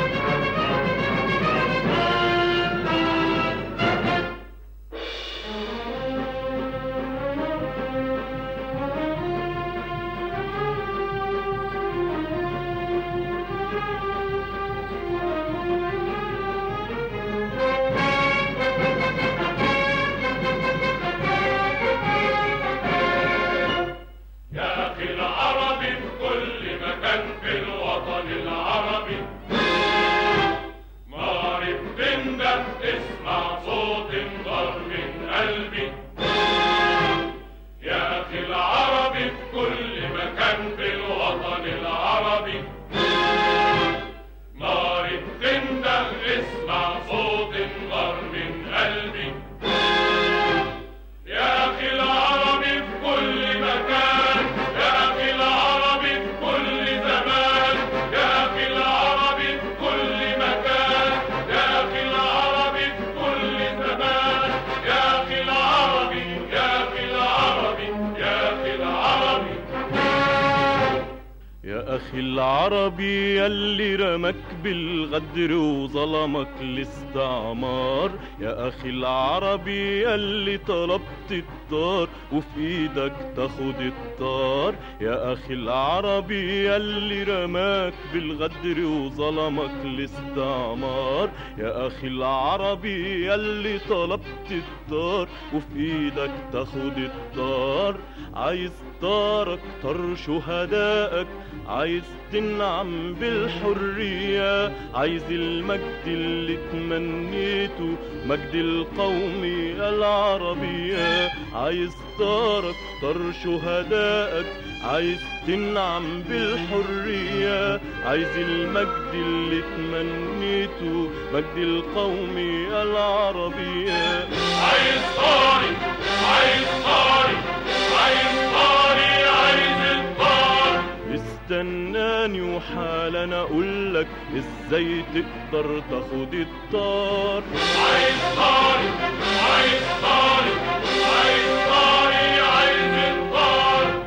يا أخي العربي يلي رمك بالغدر وظلمك الاستعمار يا أخي العربي يلي طلبت الطار وفي إيدك تاخد الطار يا أخي العربي يلي رماك بالغدر وظلمك الاستعمار يا أخي العربي يلي طلبت الطار وفي إيدك تاخد الطار عايز طار أكتر شهدائك عايز تنعم بالحرية عايز المجد اللي تمنيته مجد القومية العربية عايز طار أكتر شهدائك عايز تنعم بالحرية عايز المجد اللي تمنيته مجد القومية العربية عايز طاري عايز طاري عايز طاري عايز الطار استناني وحالا اقولك ازاي تقدر تاخد الطار عايز طاري عايز طاري عايز طاري عايز الطار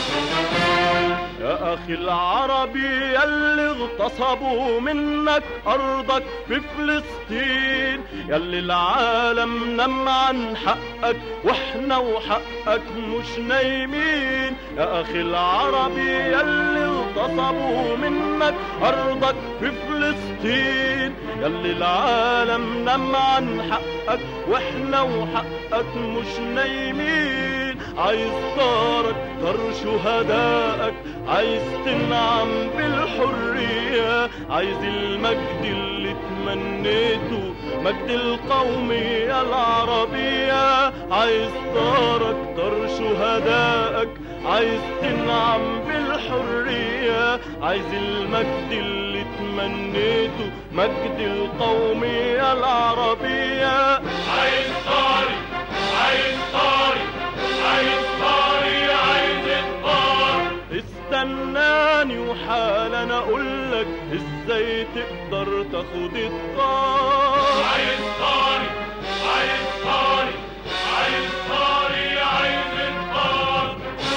يا اخي العربي يلي اغتصبوا منك ارضك في فلسطين يلي العالم نم عن حقك واحنا وحقك مش نايمين يا اخي العربي يلي اغتصبوا منك ارضك في فلسطين يلي العالم نم عن حقك واحنا وحقك مش نايمين عايز طارك طر شهدائك عايز تنعم بالحرية عايز المجد اللي تمنيته مجد القومية العربية عايز طارك طر شهدائك عايز تنعم بالحرية عايز المجد اللي تمنيته مجد القومية العربية عايز طاري عايز طاري عايز طاري عايز الطار استناني وحالا اقولك ازاي تقدر تاخد الطار عايز طاري عايز طاري عايز طاري عايز الطار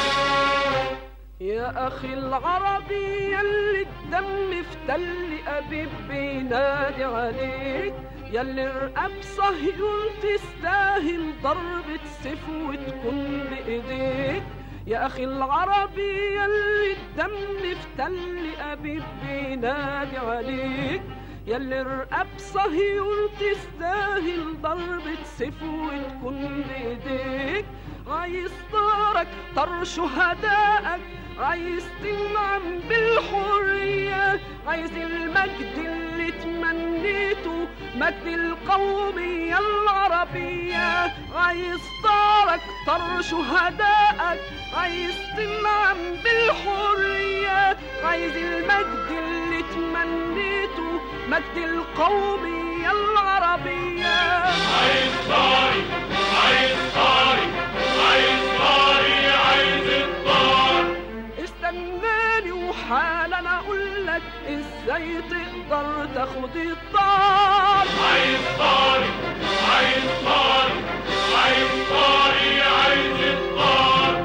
يا أخي العربي يلي الدم في تل أبيب بينادي عليك يلي رقاب صهيون تستاهل ضربة سيف وتكون بإيديك يا أخي العربي يلي الدم في تل أبيب بينادي عليك يلي رقاب صهيون تستاهل ضربة سيف وتكون بإيديك عايز طارك طر شهدائك عايز تنعم بالحرية عايز المجد اللي تمنيته مجد القومية العربية عايز طارك طر شهدائك عايز تنعم بالحرية عايز المجد اللي تمنيته مجد القومية العربية عايز طاري عايز طاري عايز طاري عايز الطار استناني وحالا اقول لك ازاي تقدر تاخد الطار عايز طاري عايز طاري عايز طاري عايز الطار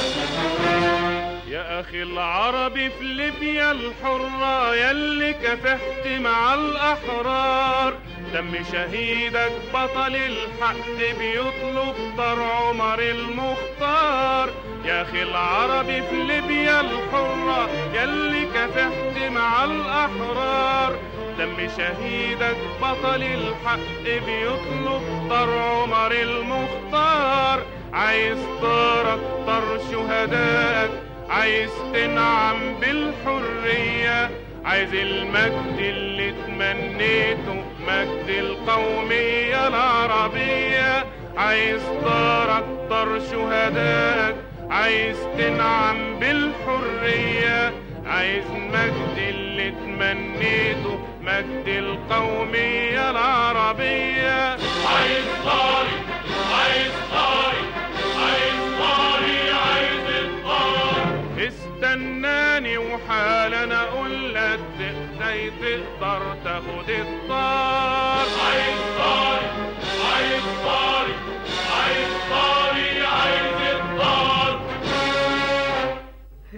يا اخي العربي في ليبيا الحرة يلي كافحت مع الاحرار دم شهيدك بطل الحق بيطلب طر عمر المختار يا اخي العربي في ليبيا الحرة يلي كافحت مع الاحرار دم شهيدك بطل الحق بيطلب طر عمر المختار عايز طارك طر شهدائك عايز تنعم بالحرية عايز المجد اللي تمنيته مجد القومية العربية عايز طارك طر شهدائك عايز تنعم بالحرية عايز مجد اللي تمنيته مجد القومية العربية عايز طاري عايز طاري عايز طاري عايز الطار استناني وحالا اقول لك ازاي تقدر تاخد الطار عايز طاري عايز طاري عايز طاري عايز الطار يا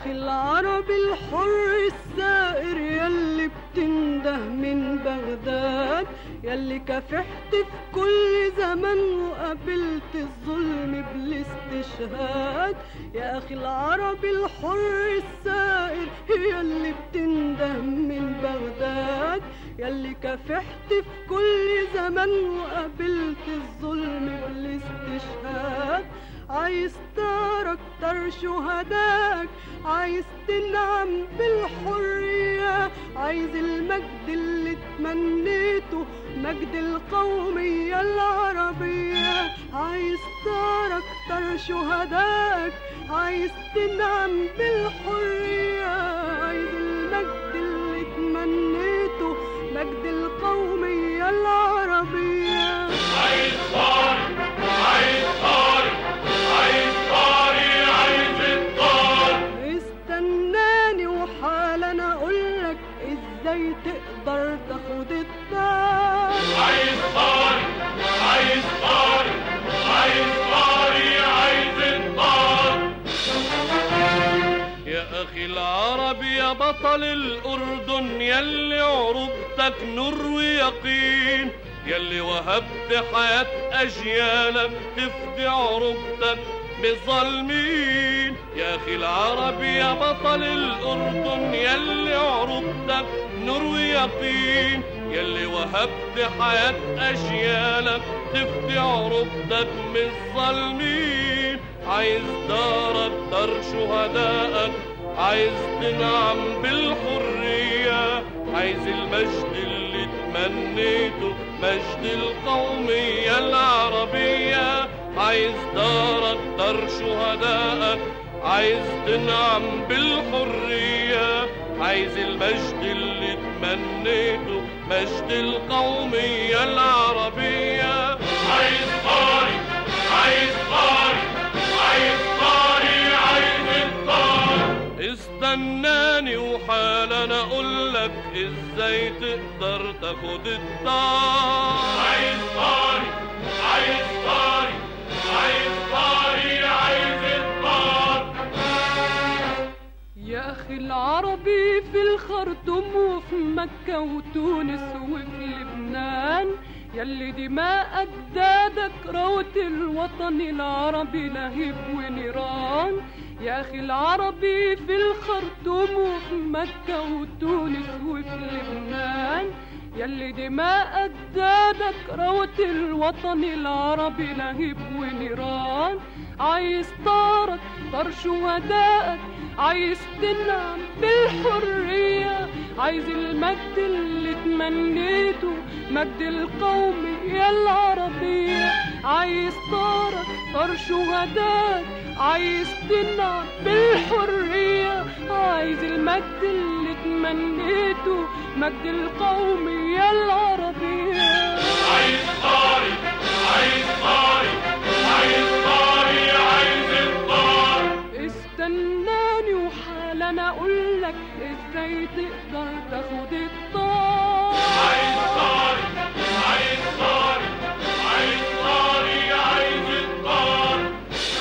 أخي العربي الحر السائر يلي بتنده من بغداد يلي كافحت في كل زمن وقابلت الظلم بالاستشهاد يا أخي العربي الحر السائر يلي بتنده من بغداد يلي كافحت في كل زمن وقابلت الظلم بالاستشهاد عايز ترى اكتر شهداك عايز تنعم بالحرية عايز المجد اللي تمنيته مجد القومية العربية عايز ترى اكتر شهداك عايز تنعم بالحرية عايز المجد اللي تمنيته مجد القومية العربية عايز طارق عايز طارق عايز طارق عايز الطارق استناني وحالا اقولك ازاي تقدر تاخد الدار عايز طارق عايز طارق عايز طارق عايز الطارق يا أخي العربي يا بطل الأردن يلي عروبتك نور ويقين يلي وهبت حياة أجيالك تفدي عروبتك بظالمين يا أخي العربي يا بطل الأردن يلي عروبتك نور ويقين يلي وهبت حياة أجيالك تفدي عروبتك من الظالمين عايز دارك دار شهدائك عايز تنعم بالحرية عايز المجد اللي تمنيته مجد القومية العربية عايز دارك دار شهدائك عايز تنعم بالحرية عايز المجد اللي تمنيته مجد القومية العربية عايز طارق عايز طارق عايز طارق عايز الطارق استناني وحالا اقولك ازاي تقدر تاخد الطار عايز طارق عايز طارق عايز طارق عايز الطارق يا أخي العربي في الخرطوم وفي مكة وتونس وفي لبنان يلي دماء أجدادك روت الوطن العربي لهيب ونيران يا أخي العربي في الخرطوم وفي مكة وتونس وفي لبنان يلي دماء أجدادك روت الوطن العربي لهيب ونيران عايز طارك طار شهدائك عايز تنعم بالحرية عايز المجد اللي تمنيته مجد القومية العربية عايز طارك طار شهدائك عايز تنعم بالحرية عايز المجد اللي تمنيته مجد القومية العربية عايز طارق عايز طارق عايز طارق عايز الطارق استناني وحالا اقولك ازاي تقدر تاخد الطار عايز طارق عايز طارق عايز طارق عايز الطارق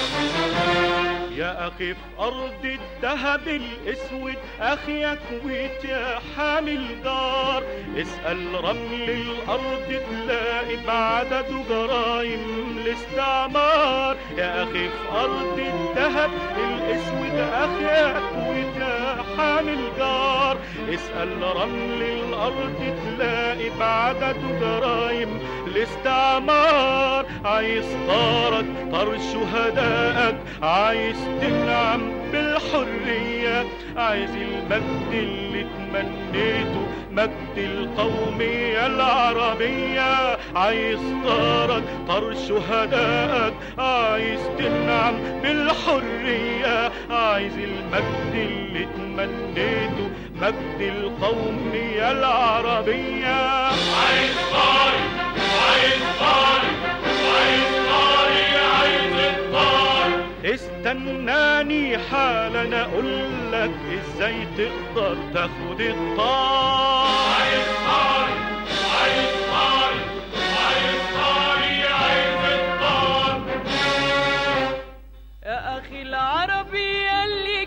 يا أخي في أرض الذهب الأسود أخيك ويت يا حامل جار اسأل رمل الأرض تلاقي بعدده جرايم الاستعمار يا أخي في أرض الذهب الأسود أخيك ويت يا حامل جار اسأل رمل الأرض تلاقي بعدده جرايم الاستعمار عايز طارك طار شهدائك عايز تنعم بالحرية عايز المجد اللي تمنيته مجد القومية العربية عايز طارك طار شهدائك عايز تنعم بالحرية عايز المجد اللي تمنيته مجد القومية العربية عايز طارق عايز طارق عايز طارق عايز الطارق استناني حالا اقولك ازاي تقدر تاخد الطار عايز طارق عايز طارق عايز طارق عايز الطارق يا اخي العربي اللي جزيت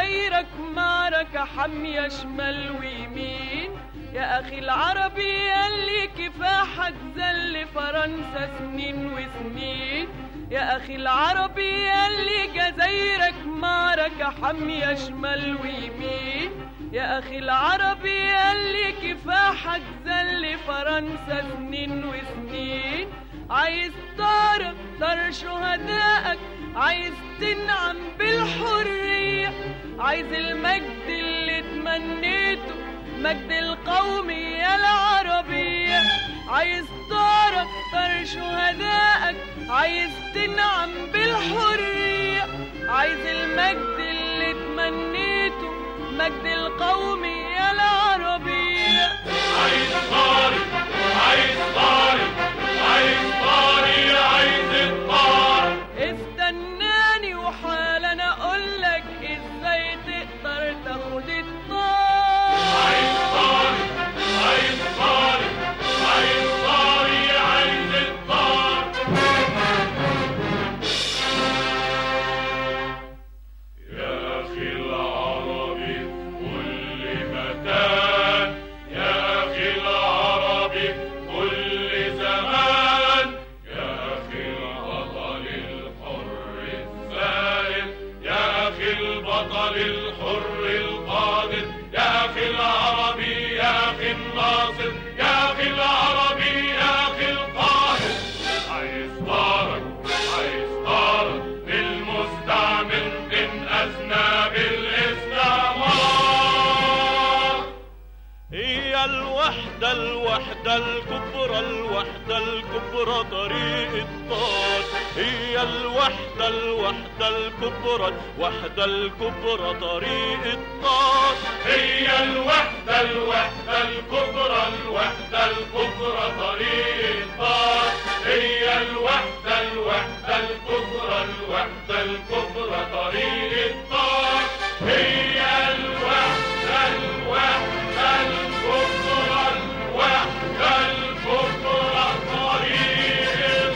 جزايرك معركة حامية شمال ويمين يا أخي العربي اللي كفاحك زل فرنسا سنين وسنين يا أخي العربي اللي جزايرك معركة حامية شمال ويمين يا أخي العربي اللي كفاحك زل فرنسا سنين وسنين عايز طار طار شهدائك عايز تنعم بالحرية عايز المجد اللي تمنيته مجد القومية العربية عايز طار طار شهدائك عايز تنعم بالحرية عايز المجد اللي تمنيته مجد القومية العربية عايز طاري عايز طاري عايز طاري عايز الطار استناني وحالا اقولك ازاي تقدر تاخد الطار عايز طاري عايز طاري عايز طاري عايز الطار يا أخي العربي في كل مكان يا أخي العربي في كل زمان يا أخي البطل الحر الزاهد يا أخي البطل الحر القادر يا أخي العربي يا أخي الناصر يا أخي العربي يا أخي القاهر عايز طارك عايز طارك للمستعمر من أذناب الاستعمار هي الوحدة الوحدة الكبرى الوحدة الكبرى طريق الطار هي الوحدة الوحدة الكبرى الوحدة الكبرى طريق الطار هي الوحدة الوحدة الكبرى الوحدة الكبرى طريق الطار هي الوحدة الوحدة الكبرى الوحدة الكبرى طريق الطار هي الوحدة الوحدة الكبرى الوحدة الكبرى طريق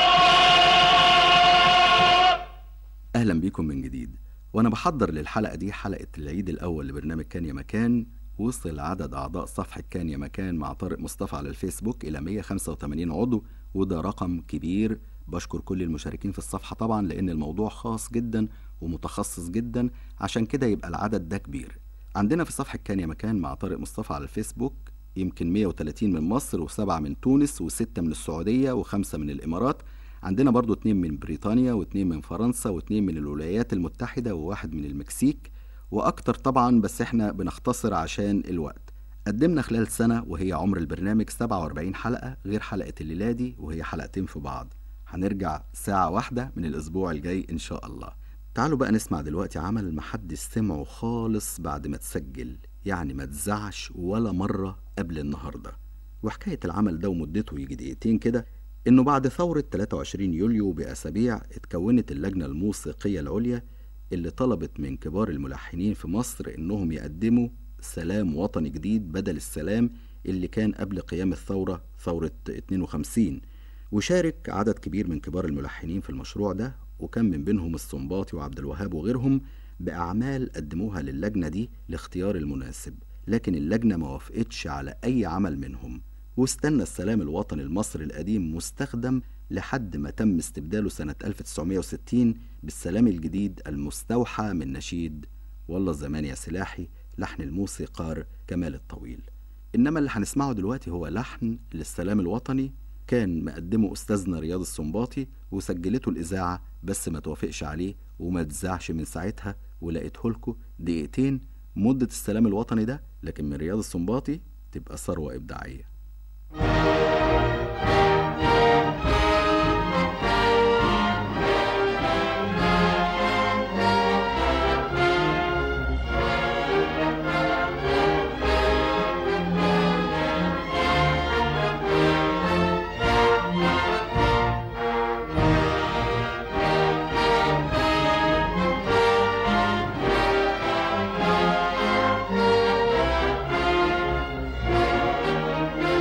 الطار أهلا بيكم من جديد وأنا بحضر للحلقة دي حلقة العيد الأول لبرنامج كان يا مكان وصل عدد أعضاء صفحة كان يا مكان مع طارق مصطفى على الفيسبوك إلى 185 عضو وده رقم كبير بشكر كل المشاركين في الصفحة طبعا لأن الموضوع خاص جدا ومتخصص جدا عشان كده يبقى العدد ده كبير عندنا في صفحة كان يا مكان مع طارق مصطفى على الفيسبوك يمكن 130 من مصر وسبعة من تونس وستة من السعودية وخمسة من الإمارات عندنا برضو اتنين من بريطانيا واتنين من فرنسا واتنين من الولايات المتحدة وواحد من المكسيك وأكتر طبعا بس احنا بنختصر عشان الوقت قدمنا خلال سنة وهي عمر البرنامج 47 حلقة غير حلقة الليلة دي وهي حلقتين في بعض هنرجع ساعة واحدة من الأسبوع الجاي إن شاء الله تعالوا بقى نسمع دلوقتي عمل محدش سمعه خالص بعد ما تسجل يعني ما تزعش ولا مرة قبل النهاردة وحكاية العمل ده ومدته يجي دقيقتين كده إنه بعد ثورة 23 يوليو بأسابيع اتكونت اللجنة الموسيقية العليا اللي طلبت من كبار الملحنين في مصر إنهم يقدموا سلام وطني جديد بدل السلام اللي كان قبل قيام الثورة ثورة 52 وشارك عدد كبير من كبار الملحنين في المشروع ده وكان من بينهم الصنباطي وعبد الوهاب وغيرهم بأعمال قدموها للجنة دي لاختيار المناسب لكن اللجنة ما وافقتش على أي عمل منهم واستنى السلام الوطني المصري القديم مستخدم لحد ما تم استبداله سنة 1960 بالسلام الجديد المستوحى من نشيد والله الزمان يا سلاحي لحن الموسيقار كمال الطويل إنما اللي هنسمعه دلوقتي هو لحن للسلام الوطني كان مقدمه أستاذنا رياض السنباطي وسجلته الإذاعة بس ما توافقش عليه وما تزعش من ساعتها ولقيته لكم دقيقتين مدة السلام الوطني ده لكن من رياض السنباطي تبقى ثروة إبداعية يا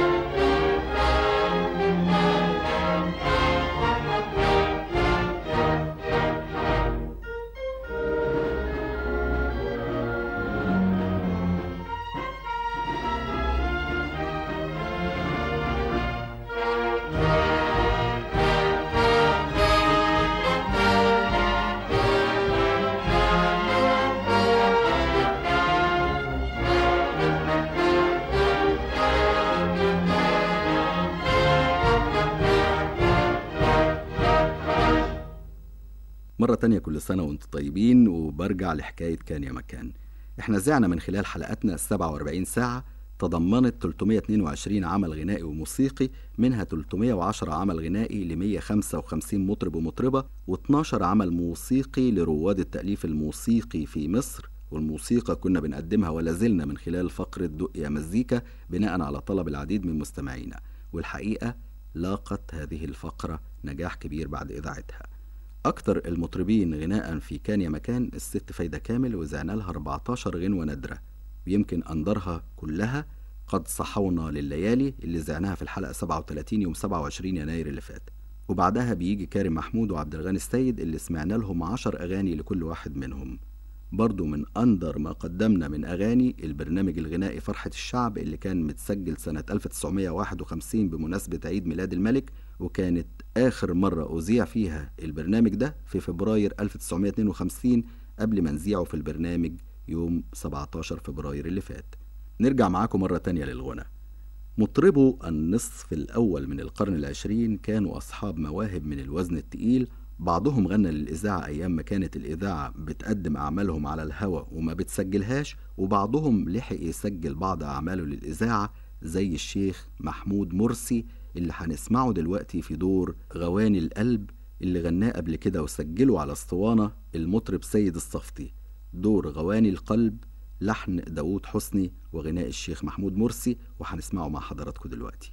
مرة تانية كل سنة وانتم طيبين وبرجع لحكاية كان يا مكان احنا زعنا من خلال حلقاتنا ال 47 ساعة تضمنت 322 عمل غنائي وموسيقي منها 310 عمل غنائي ل 155 مطرب ومطربة و12 عمل موسيقي لرواد التأليف الموسيقي في مصر والموسيقى كنا بنقدمها ولا زلنا من خلال فقرة دق يا مزيكا بناء على طلب العديد من مستمعينا والحقيقة لاقت هذه الفقرة نجاح كبير بعد إذاعتها أكتر المطربين غناء في كان يا مكان الست فايدة كامل وزعنا لها 14 غنوة نادرة ويمكن أندرها كلها قد صحونا لليالي اللي زعناها في الحلقة 37 يوم 27 يناير اللي فات وبعدها بيجي كارم محمود وعبد الغني السيد اللي سمعنا لهم 10 أغاني لكل واحد منهم برضو من أندر ما قدمنا من أغاني البرنامج الغنائي فرحة الشعب اللي كان متسجل سنة 1951 بمناسبة عيد ميلاد الملك وكانت آخر مرة أذيع فيها البرنامج ده في فبراير 1952 قبل ما نذيعه في البرنامج يوم 17 فبراير اللي فات نرجع معاكم مرة تانية للغنى مطربو النصف الأول من القرن العشرين كانوا أصحاب مواهب من الوزن التقيل بعضهم غنى للإذاعة أيام ما كانت الإذاعة بتقدم أعمالهم على الهوا وما بتسجلهاش وبعضهم لحق يسجل بعض أعماله للإذاعة زي الشيخ محمود مرسي اللي هنسمعه دلوقتي في دور غواني القلب اللي غناه قبل كده وسجله على اسطوانة المطرب سيد الصفتي دور غواني القلب لحن داوود حسني وغناء الشيخ محمود مرسي وهنسمعه مع حضراتكم دلوقتي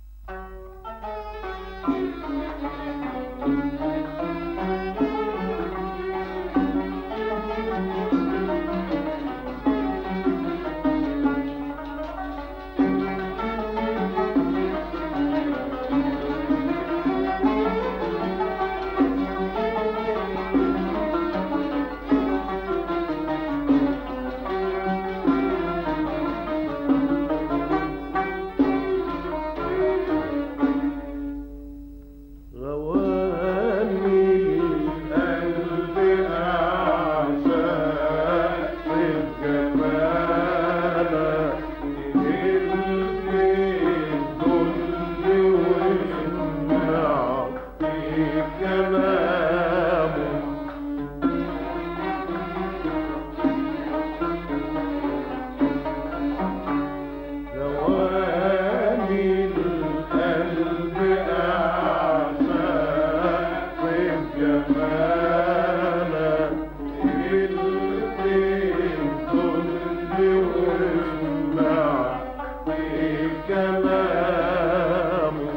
غواني القلب أعشاق في جمالك تهل الذل واسمع في كلامك غواني القلب أعشاق في جمالك الذل واسمع في كلامك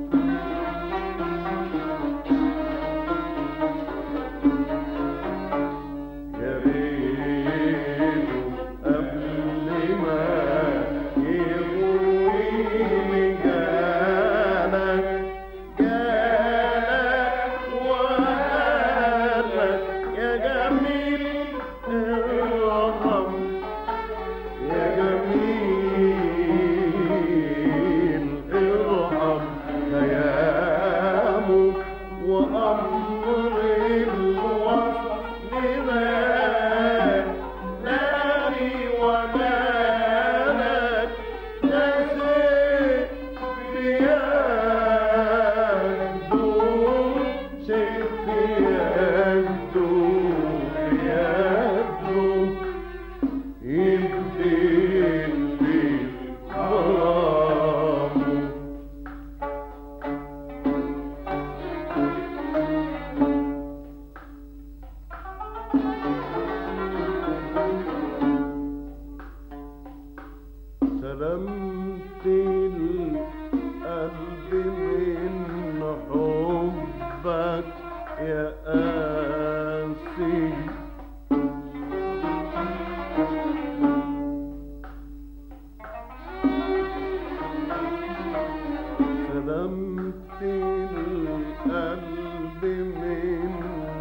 يا ريت قبل ما يغويني جالك جالك وقالك يا جميل ارحم يا جميل ارحم خيامك وأمر الوصل مال ناري ومالك نسيت بيده شيء بيده بيده يبدل بغرامه سلمت القلب من حبك يا قاسي سلمت القلب من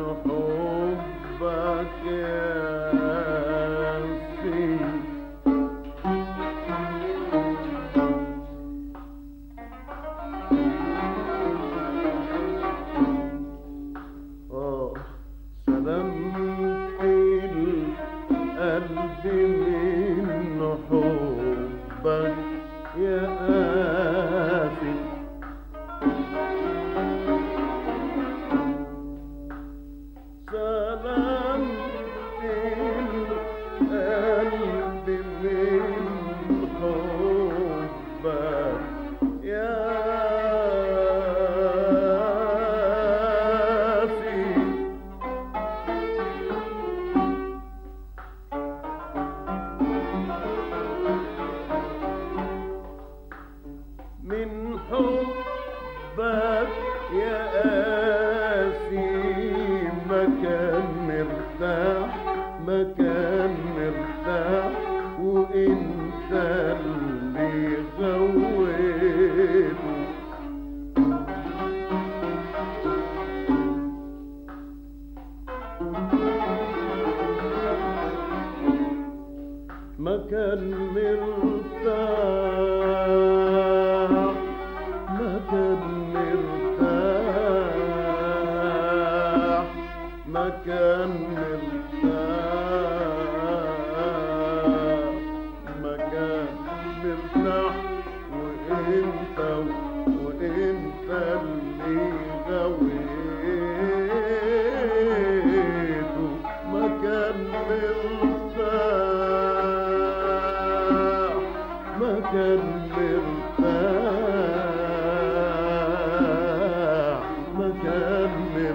حبك يا قاسي آه سلمت القلب من حبك يا قاسي سلمت مكان مرتاح وانت اللي غويته مكان مرتاح مكان مرتاح مكان مرتاح مكان مرتاح وانت وانت اللي غويته مكان مرتاح مكان مرتاح مكان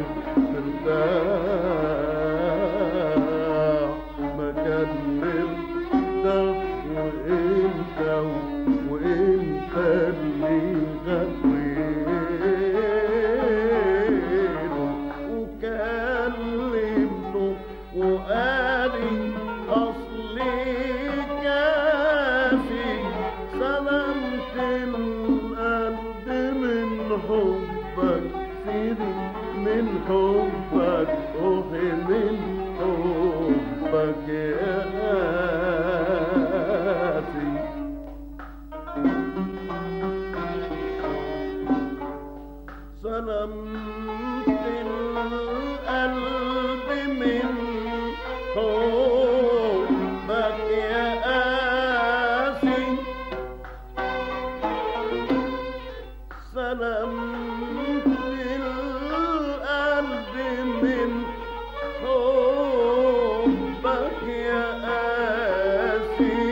مرتاح مكان مرتاح وانت وانت اللي غويته وكلمته وقالي اصلي كافي سلامة القلب من حبك سيدي من حبك روحي من حبك يا قاسي سلامة القلب من حبك يا قاسي سلامة القلب من حبك يا قاسي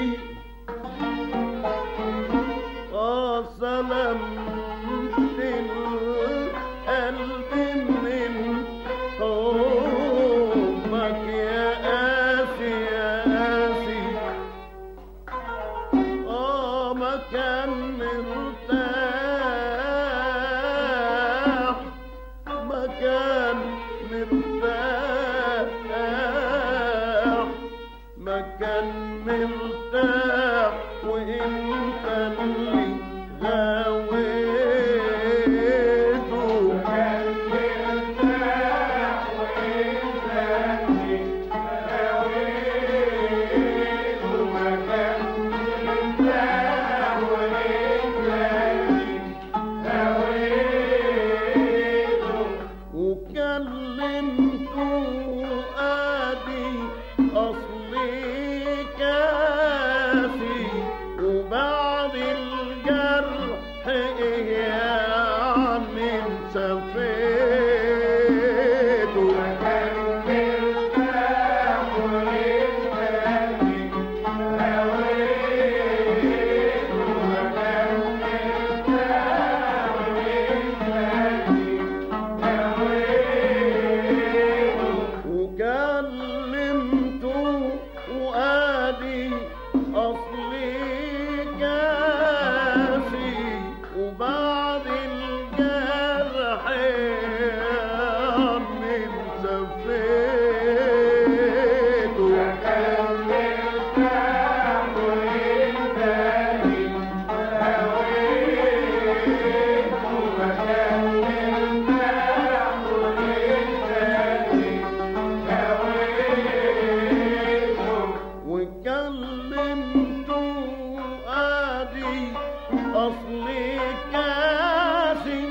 آه سلامة القلب من حبك يا قاسي يا قاسي آه مكان مرتاح مكان مرتاح مكان مرتاح وانت اللي غاويته مكان مرتاح وانت اللي غاويته مكان مرتاح وانت اللي غاويته وكلمته ادي اصلي كافي وبعد الجرح يعني سفيته مكان مرتاح وانت هويته مكان مرتاح وكلمته وقالي أصلي كافي وبعد الجرح من سفيته كان مرتاح وانت هويته مكان مرتاح وكلمته ادي اصلي كاسي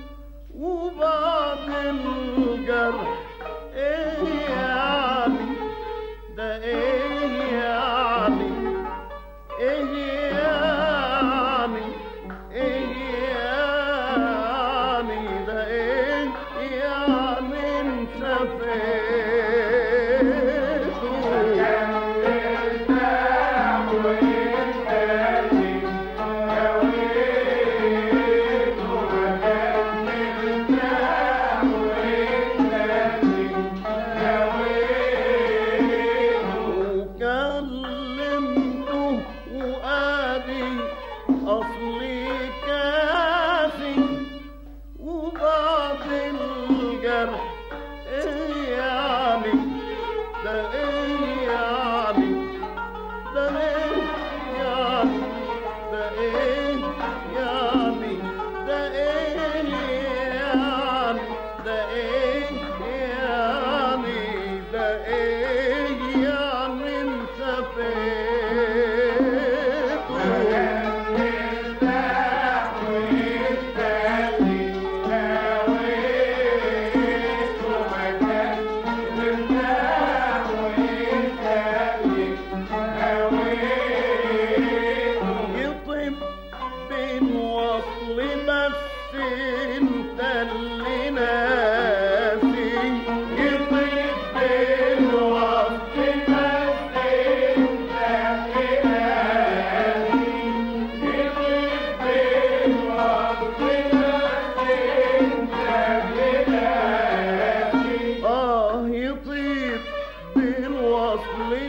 وبعد الجرح ايه يعني ده ايه يعني ايه يعني ايه يعني ده ايه يعني انت وكلمته وقالي اصلي كافي وبعد الجرح ايه يعني ده ايه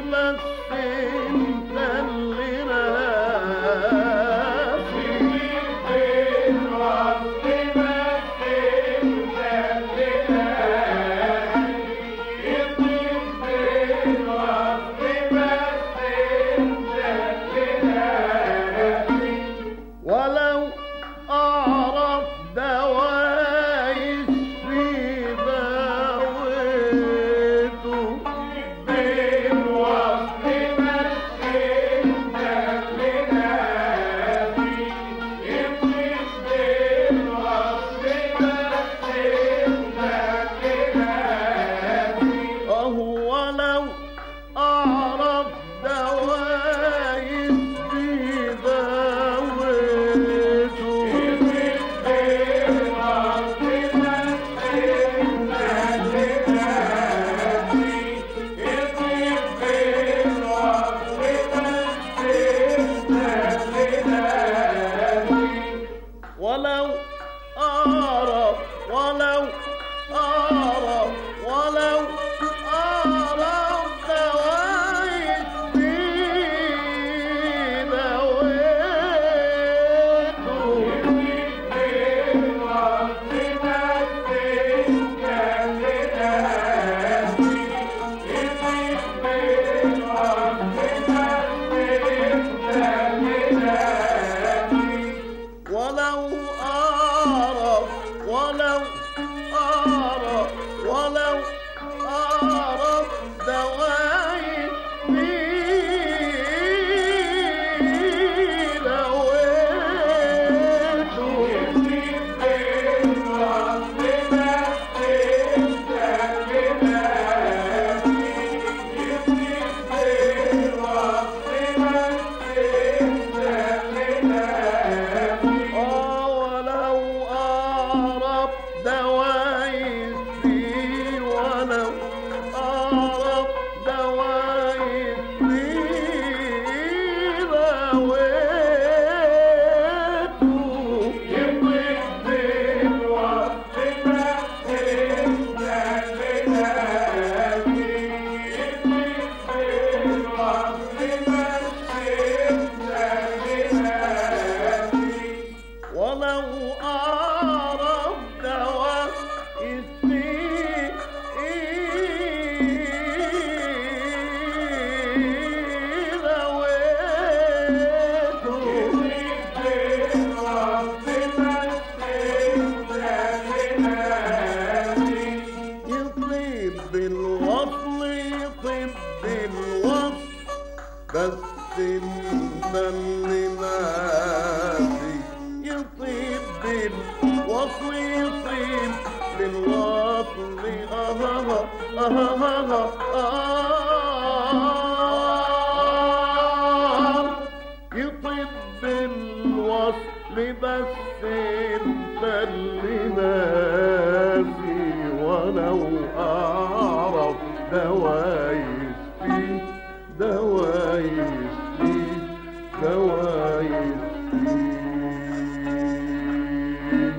بس انت اللي ناسي ولو أعرف دوايش في داويته بين وصف بس انت اللي ناسي يطيب بين وصف بس انت اللي ناسي أهو ولو أعرف دوايش في داويته ولو أعرف ولو أعرف ولو أعرف دوايش في ولو أعرف ولو أعرف ولو أعرف دواعي في آه ولو أعرف دواعي في ولو أعرف دواعي في دواويته يطيب بالوقت بس انت اللي ناسي يطيب بالوقت بس انت اللي ناسي ولو أعرف دواء اسمي يطيب بالوصل يطيب بالوصل بس انت اللي ناسي يطيب بالوصل يطيب بالوصل آه آه آه آه يطيب بالوصل بس انت اللي ناسي ولو اعرف دوايش فيه دوايش فيه دوايش فيه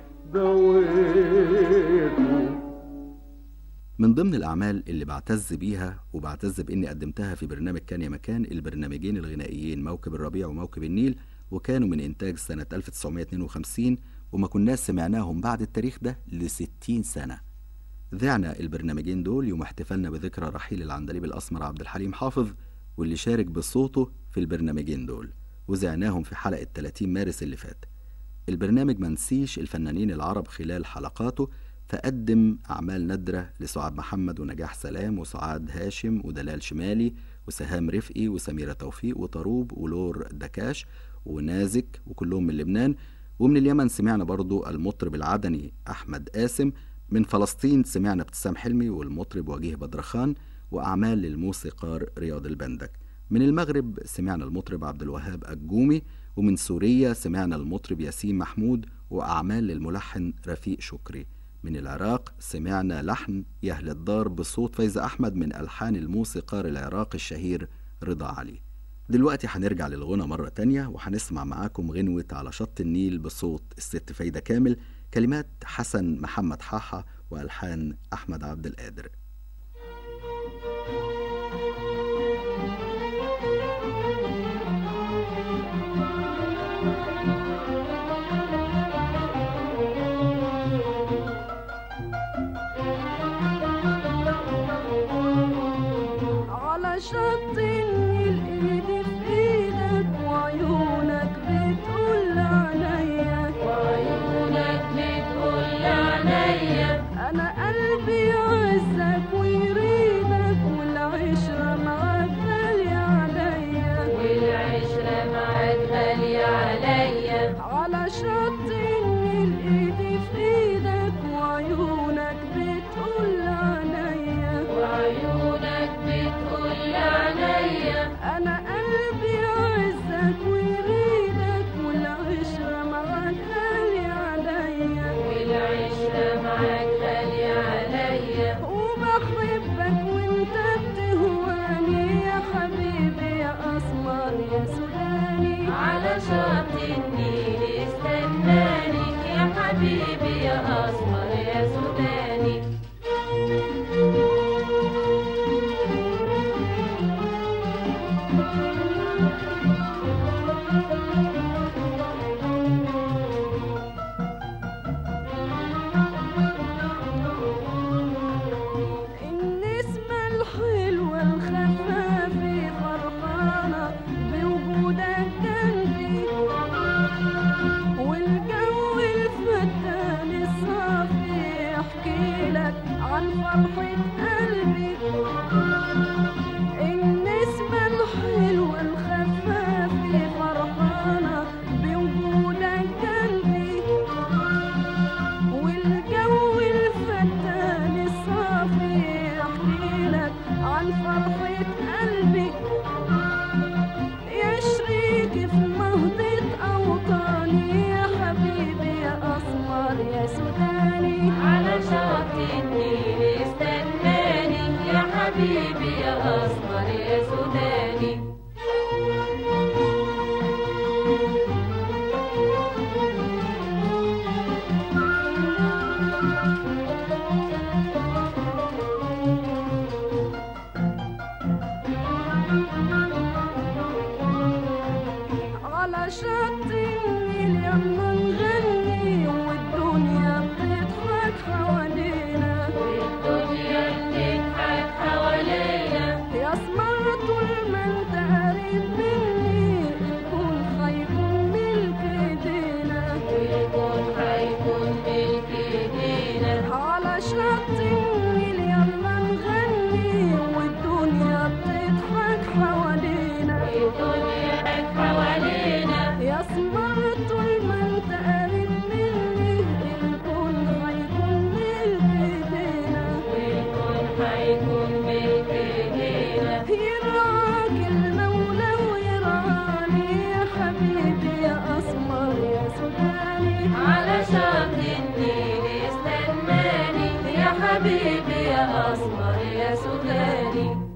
دويته من ضمن الأعمال اللي بعتز بيها وبعتز بإني قدمتها في برنامج كان يا مكان البرنامجين الغنائيين موكب الربيع وموكب النيل وكانوا من إنتاج سنة 1952 وما كناش سمعناهم بعد التاريخ ده لستين سنة ذعنا البرنامجين دول يوم احتفالنا بذكرى رحيل العندليب الأسمر عبد الحليم حافظ واللي شارك بصوته في البرنامجين دول وذعناهم في حلقة 30 مارس اللي فات البرنامج منسيش الفنانين العرب خلال حلقاته فقدم أعمال نادرة لسعاد محمد ونجاح سلام وسعاد هاشم ودلال شمالي وسهام رفقي وسميرة توفيق وطروب ولور دكاش ونازك وكلهم من لبنان ومن اليمن سمعنا برضو المطرب العدني أحمد قاسم من فلسطين سمعنا ابتسام حلمي والمطرب وجيه بدرخان وأعمال للموسيقار رياض البندك من المغرب سمعنا المطرب عبد الوهاب الجومي ومن سوريا سمعنا المطرب ياسين محمود وأعمال للملحن رفيق شكري من العراق سمعنا لحن يهل الدار بصوت فايز أحمد من ألحان الموسيقار العراقي الشهير رضا علي دلوقتي هنرجع للغنى مرة تانية وهنسمع معاكم غنوة على شط النيل بصوت الست فايدة كامل كلمات حسن محمد حاحة وألحان أحمد عبد القادر شط النيل ايدي في ايدك وعيونك بتقول عينيا وعيونك بتقول عينيا انا قلبي عزك ويريدك والعشرة معاك غالية عليا والعشرة معاك غالية عليا وبحبك وانت بتهواني يا حبيبي يا اسمر يا سوداني على شط النيل استناني يا حبيبي يا اسمر يا سوداني النسمة الحلوة الخفافة فرحانة بوجودك جنبي والجو الفتان الصافي يحكي لك عن فرحة قلبي النسمة الحلوة الخفافة فرحانة بوجودك جنبي والجو الفتان الصافي يحكي لك عن فرحة قلبي يا شريكي في نهضة أوطاني يا حبيبي يا أسمر يا سوداني على شط النيل استناني يا حبيبي يا أسمر يا سوداني على شط النيل يلا نغني والدنيا بتضحك حوالينا والدنيا بتضحك حوالينا يا اسمر طول ما انت قريب مني الكون هيكون ملك ايدينا الكون هيكون ملك ايدينا على شط النيل يلا نغني والدنيا بتضحك حوالينا الدنيا حوالينا يا اسمر طول ما انت قريب مني الكون هيكون ملك ايدينا الكون هيكون ملك ايدينا يرعاك المولى ويرعاني يا حبيبي يا اسمر يا سوداني على شط النيل استناني يا حبيبي يا اسمر يا سوداني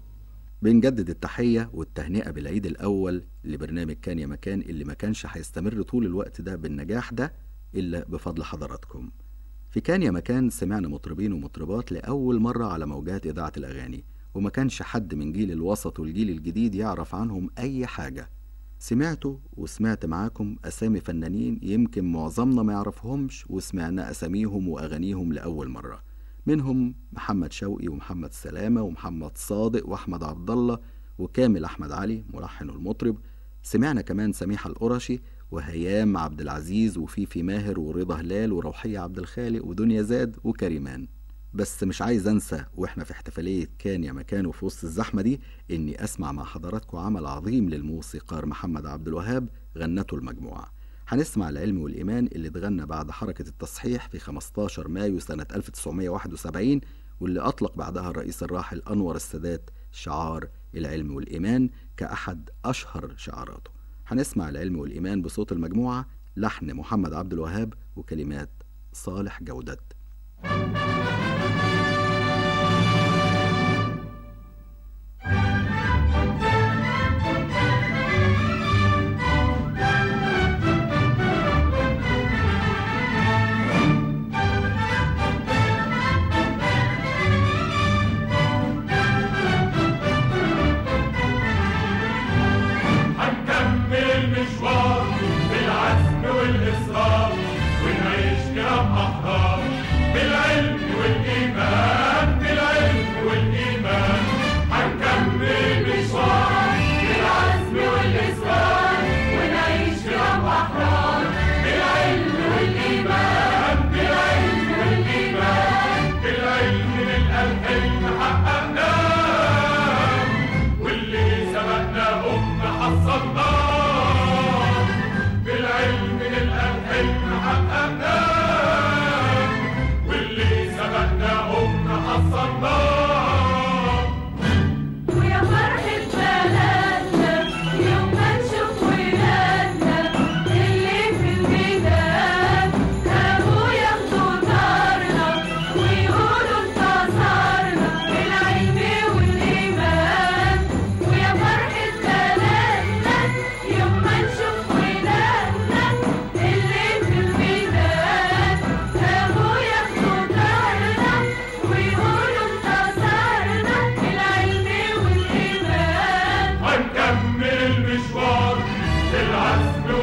بنجدد التحية والتهنئة بالعيد الأول لبرنامج كان يا مكان اللي ما كانش هيستمر طول الوقت ده بالنجاح ده إلا بفضل حضراتكم في كان يا مكان سمعنا مطربين ومطربات لأول مرة على موجات إذاعة الأغاني وما كانش حد من جيل الوسط والجيل الجديد يعرف عنهم أي حاجة سمعتوا وسمعت معاكم أسامي فنانين يمكن معظمنا ما يعرفهمش وسمعنا أساميهم وأغانيهم لأول مرة منهم محمد شوقي ومحمد سلامة ومحمد صادق وأحمد عبد الله وكامل أحمد علي ملحن المطرب سمعنا كمان سميحة القرشي وهيام عبد العزيز وفيفي ماهر ورضا هلال وروحية عبد الخالق ودنيا زاد وكريمان بس مش عايز انسى واحنا في احتفالية كان يا مكان وفي وسط الزحمة دي اني اسمع مع حضراتكم عمل عظيم للموسيقار محمد عبد الوهاب غنته المجموعة هنسمع العلم والإيمان اللي اتغنى بعد حركة التصحيح في 15 مايو سنة 1971 واللي أطلق بعدها الرئيس الراحل أنور السادات شعار العلم والإيمان كأحد أشهر شعاراته هنسمع العلم والإيمان بصوت المجموعة لحن محمد عبد الوهاب وكلمات صالح جودت هنكمل المشوار بالعزم والإصرار ونعيش كرام أحرار بالعلم والإيمان بالعلم والإيمان هنكمل المشوار بالعزم والإصرار ونعيش كرام أحرار بالعلم والإيمان بالعلم والإيمان بالعلم نلقى الحلم حققناه واللي سبقنا هم حصلناه بالعلم نلقى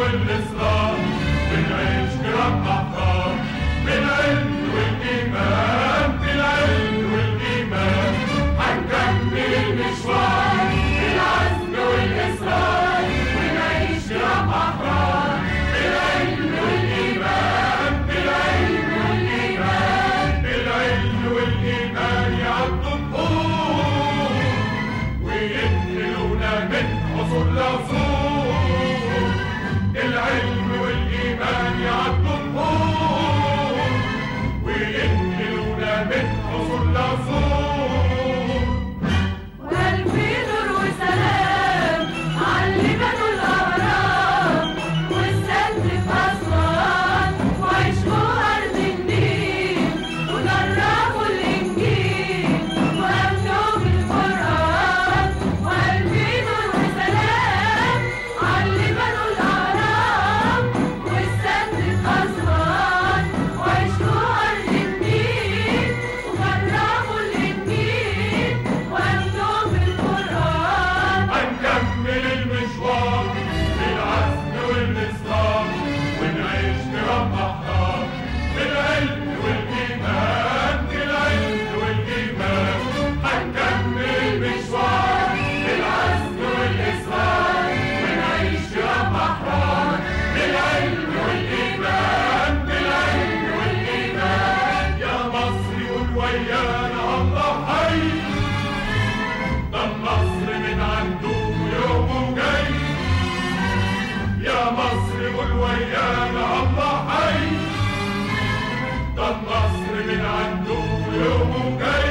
والإصرار ونعيش كرام أحرار بالعلم والإيمان بالعلم والإيمان هنكمل المشوار بالعزم والإصرار ونعيش كرام أحرار بالعلم والإيمان بالعلم والإيمان بالعلم والإيمان يعدوا بحور وينقلونا من عصور لعصور العلم والإيمان يعدوا بحور وينقلونا من عصور لعصور وألف نور وسلام علي بنوا الأهرام والسد في أسوان وعيشوا أرض النيل وجربوا الإنجيل وأمنوا بالقرآن وألف نور وسلام علي بنوا الأهرام والسد في أسوان وعيشوا أرض النيل وجربوا الإنجيل وأمنوا بالقرآن هنكمل المشوار بالعزم والإصرار ونعيش كرام أحرار بالعلم والإيمان بالعلم والإيمان هنكمل المشوار بالعزم والإصرار ونعيش كرام أحرار بالعلم والإيمان بالعلم والإيمان يا مصر قول ويانا الله حي ده النصر من عنده يوم جاي يا مصر قول ويانا الله حي ده النصر من عنده يوم جاي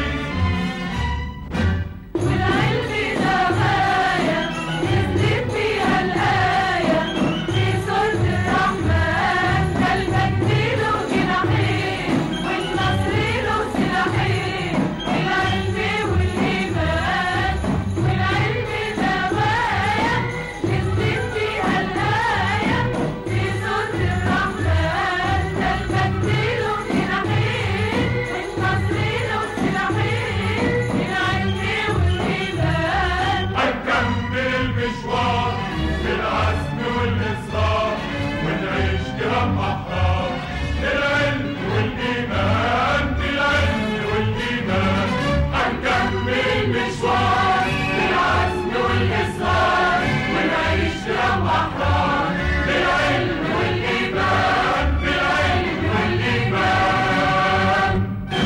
والعلم ده غاية نزلت فيها الآية في سورة الرحمن ده المجد له جناحين والنصر له سلاحين العلم والإيمان والعلم ده غاية نزلت فيها الآية في سورة الرحمن ده المجد له جناحين والنصر له سلاحين العلم والإيمان هنكمل المشوار بالعزم والإصرار ونعيش كرام أحرار بالعلم والإيمان بالعلم والإيمان هنكمل المشوار بالعزم والإصرار ونعيش كرام أحرار بالعلم والإيمان بالعلم والإيمان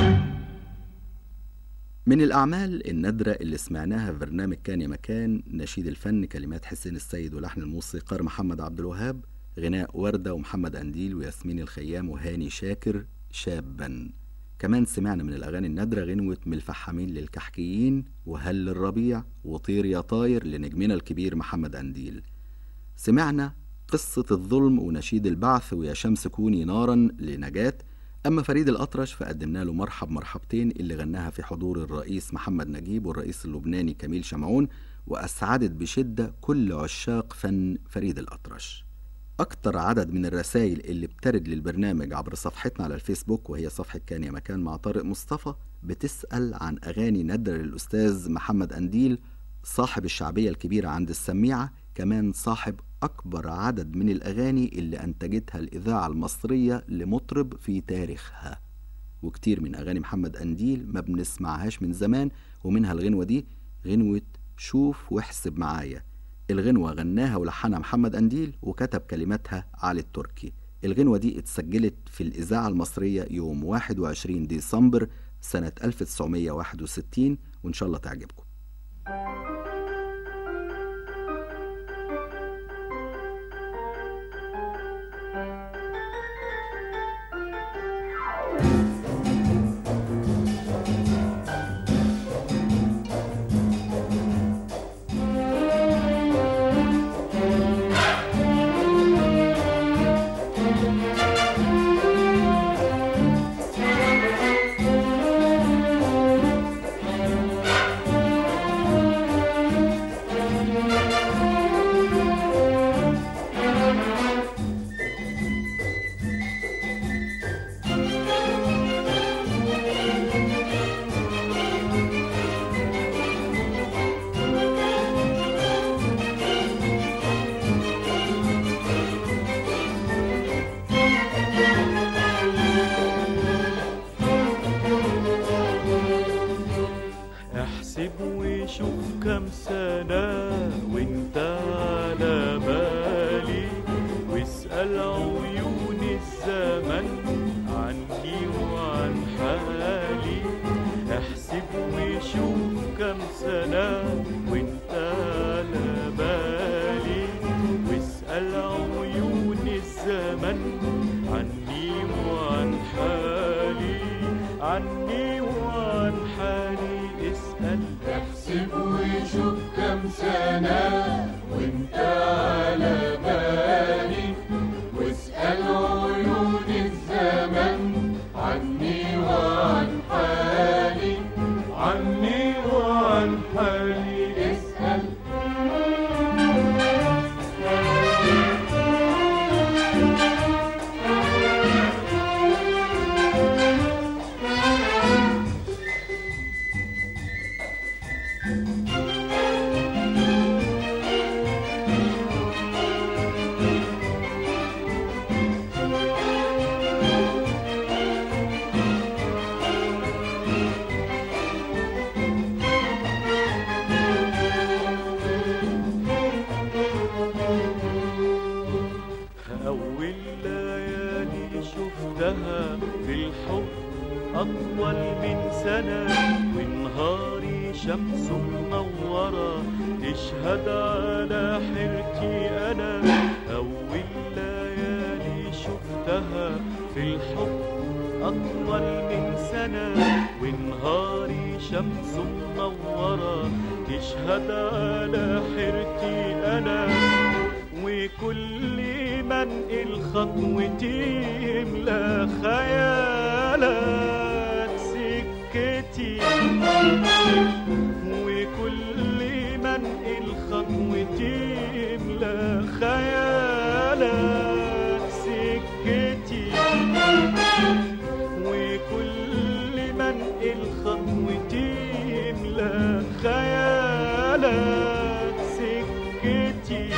من الأعمال النادرة اللي سمعناها في برنامج كان يا مكان نشيد الفن كلمات حسين السيد ولحن الموسيقار محمد عبد الوهاب غناء وردة ومحمد أنديل وياسمين الخيام وهاني شاكر شابا كمان سمعنا من الأغاني النادرة غنوة من الفحامين للكحكيين وهل الربيع وطير يا طاير لنجمنا الكبير محمد أنديل سمعنا قصة الظلم ونشيد البعث ويا شمس كوني نارا لنجاة أما فريد الأطرش فقدمنا له مرحب مرحبتين اللي غناها في حضور الرئيس محمد نجيب والرئيس اللبناني كميل شمعون وأسعدت بشدة كل عشاق فن فريد الأطرش أكتر عدد من الرسائل اللي بترد للبرنامج عبر صفحتنا على الفيسبوك وهي صفحة كان يا مكان مع طارق مصطفى بتسأل عن أغاني نادرة للأستاذ محمد أنديل صاحب الشعبية الكبيرة عند السميعة كمان صاحب أكبر عدد من الأغاني اللي أنتجتها الإذاعة المصرية لمطرب في تاريخها وكتير من أغاني محمد أنديل ما بنسمعهاش من زمان ومنها الغنوة دي غنوة شوف واحسب معايا الغنوة غناها ولحنها محمد أنديل وكتب كلماتها علي التركي الغنوة دي اتسجلت في الإذاعة المصرية يوم 21 ديسمبر سنة 1961 وإن شاء الله تعجبكم Thank سنة وانت على بالي واسأل عيون الزمن عني وعن حالي عني وعن حالي اسأل أول ليالي شفتها في الحب أطول من سنة ونهاري شمس منورة تشهد على حيرتي أنا أول ليالي شفتها في الحب أطول من سنة ونهاري شمس منورة تشهد على حيرتي أنا وكل ما انقل خطوتي يملى خيالك سكتي وكل ما انقل خطوتي يملى خيالك سكتي وكل ما انقل خطوتي يملى خيالك سكتي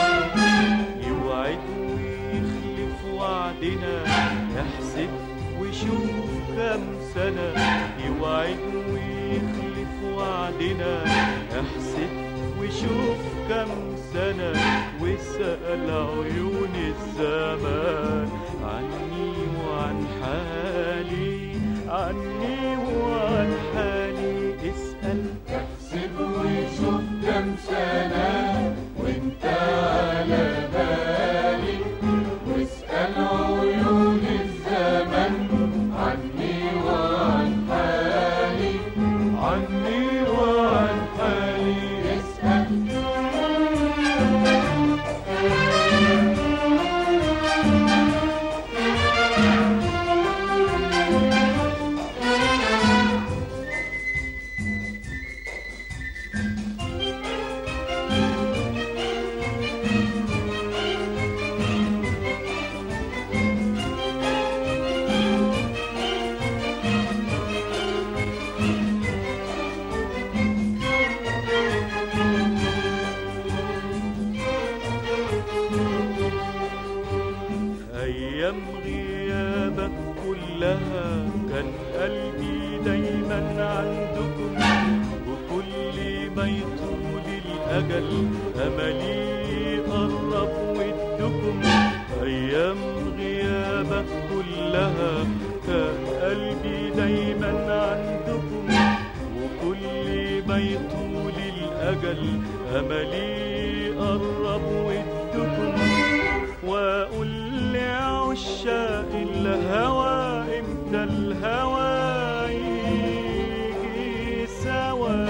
يوعد ويخلف وعدنا احسب وشوف كم سنة يوعد ويخلف وعدنا احسب وشوف كم سنة واسأل عيون الزمان عني وعن حالي عني وعن حالي اسأل احسب وشوف كم سنة وانت على بالي واسأل عيون الزمن عني وعن حالي عني وعن حالي اسأل أيام غيابك كلها كان قلبي دايما عندكم وكل ما يطول الأجل أملي قرب ودكم أيام غيابك كلها كان قلبي دايما عندكم وكل ما يطول الأجل أملي قرب ودكم واقول لعشاق الهوى امتى الهوى يجي سوا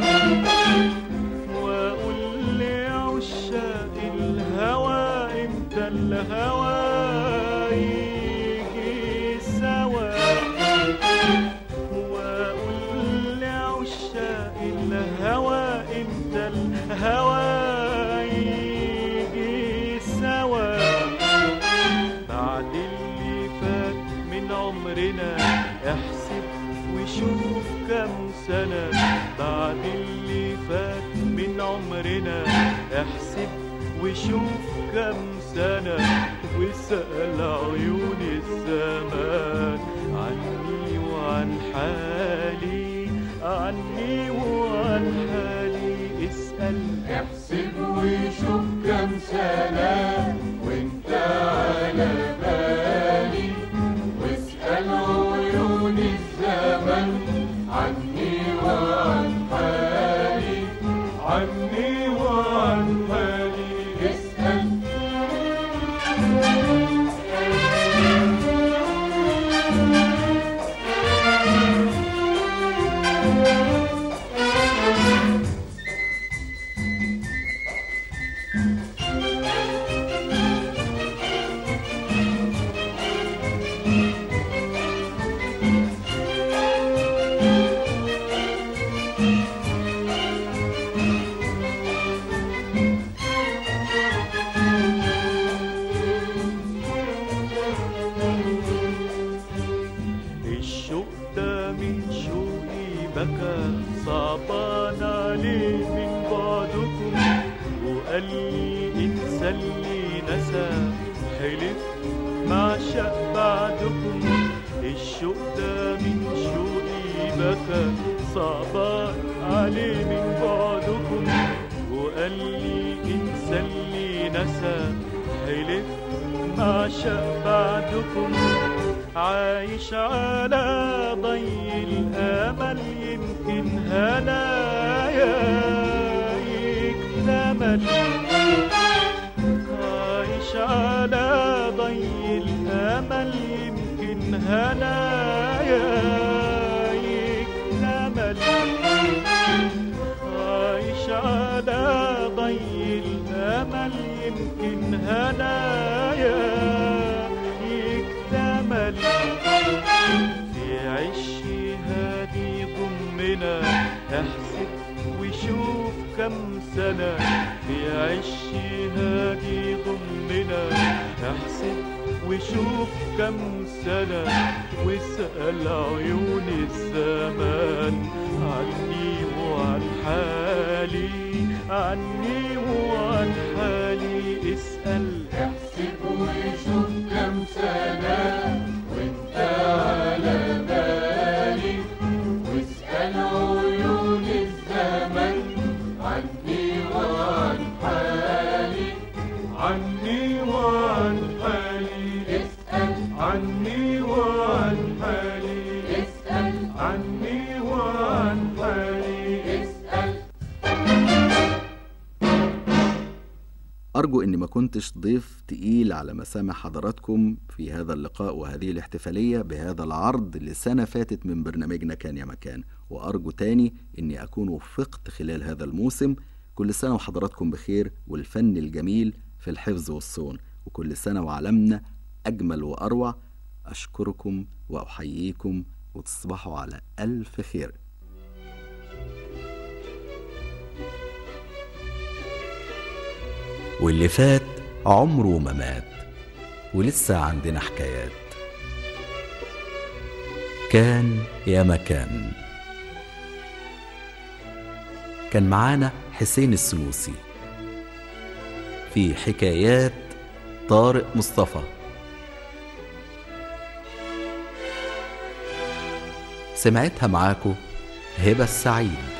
واقول لعشاق الهوى امتى الهوى يجي سوا واقول لعشاق الهوى امتى الهوى يجي سوا بعد اللي فات من عمرنا احسب وشوف كم سنة بعد اللي فات من عمرنا احسب وشوف كم سنة واسأل عيون الزمان عني وعن حالي عني وعن حالي اسأل احسب وشوف كم سنة وانت على بالي واسأل عيون الزمن عني وعن حالي عني وعن حالي اسأل وقال لي انسى اللي نسى حلف مع شق بعدكم الشوق ده من شوقي بكى صعبان عليه من بعدكم وقال لي انسى اللي نسى حلف مع شق بعدكم عايش على ضي الامل يمكن هنايا يكتمل عايش على ضي الامل يمكن هنايا يكتمل عايش على ضي الامل يمكن هنايا يكتمل في عشي هادي ضمنا احسب وشوف كم سنة في عشي هادي ضمنا احسب وشوف كم سنة واسأل عيون الزمان عني وعن حالي عني وعن حالي اسأل احسب وشوف كم سنة وانت على بالي واسأل عيون الزمن عني وعن حالي عني وعن حالي اسأل عني وعن حالي اسأل عني وعن حالي اسأل أرجو إني ما كنتش ضيف تقيل على مسامع حضراتكم في هذا اللقاء وهذه الاحتفالية بهذا العرض لسنة فاتت من برنامجنا كان يا مكان وأرجو تاني إني أكون وفقت خلال هذا الموسم كل سنة وحضراتكم بخير والفن الجميل في الحفظ والصون وكل سنة وعالمنا أجمل وأروع أشكركم وأحييكم وتصبحوا على ألف خير واللي فات عمره ما مات ولسه عندنا حكايات كان يا مكان كان معانا حسين السنوسي في حكايات طارق مصطفى سمعتها معاكو هبة السعيد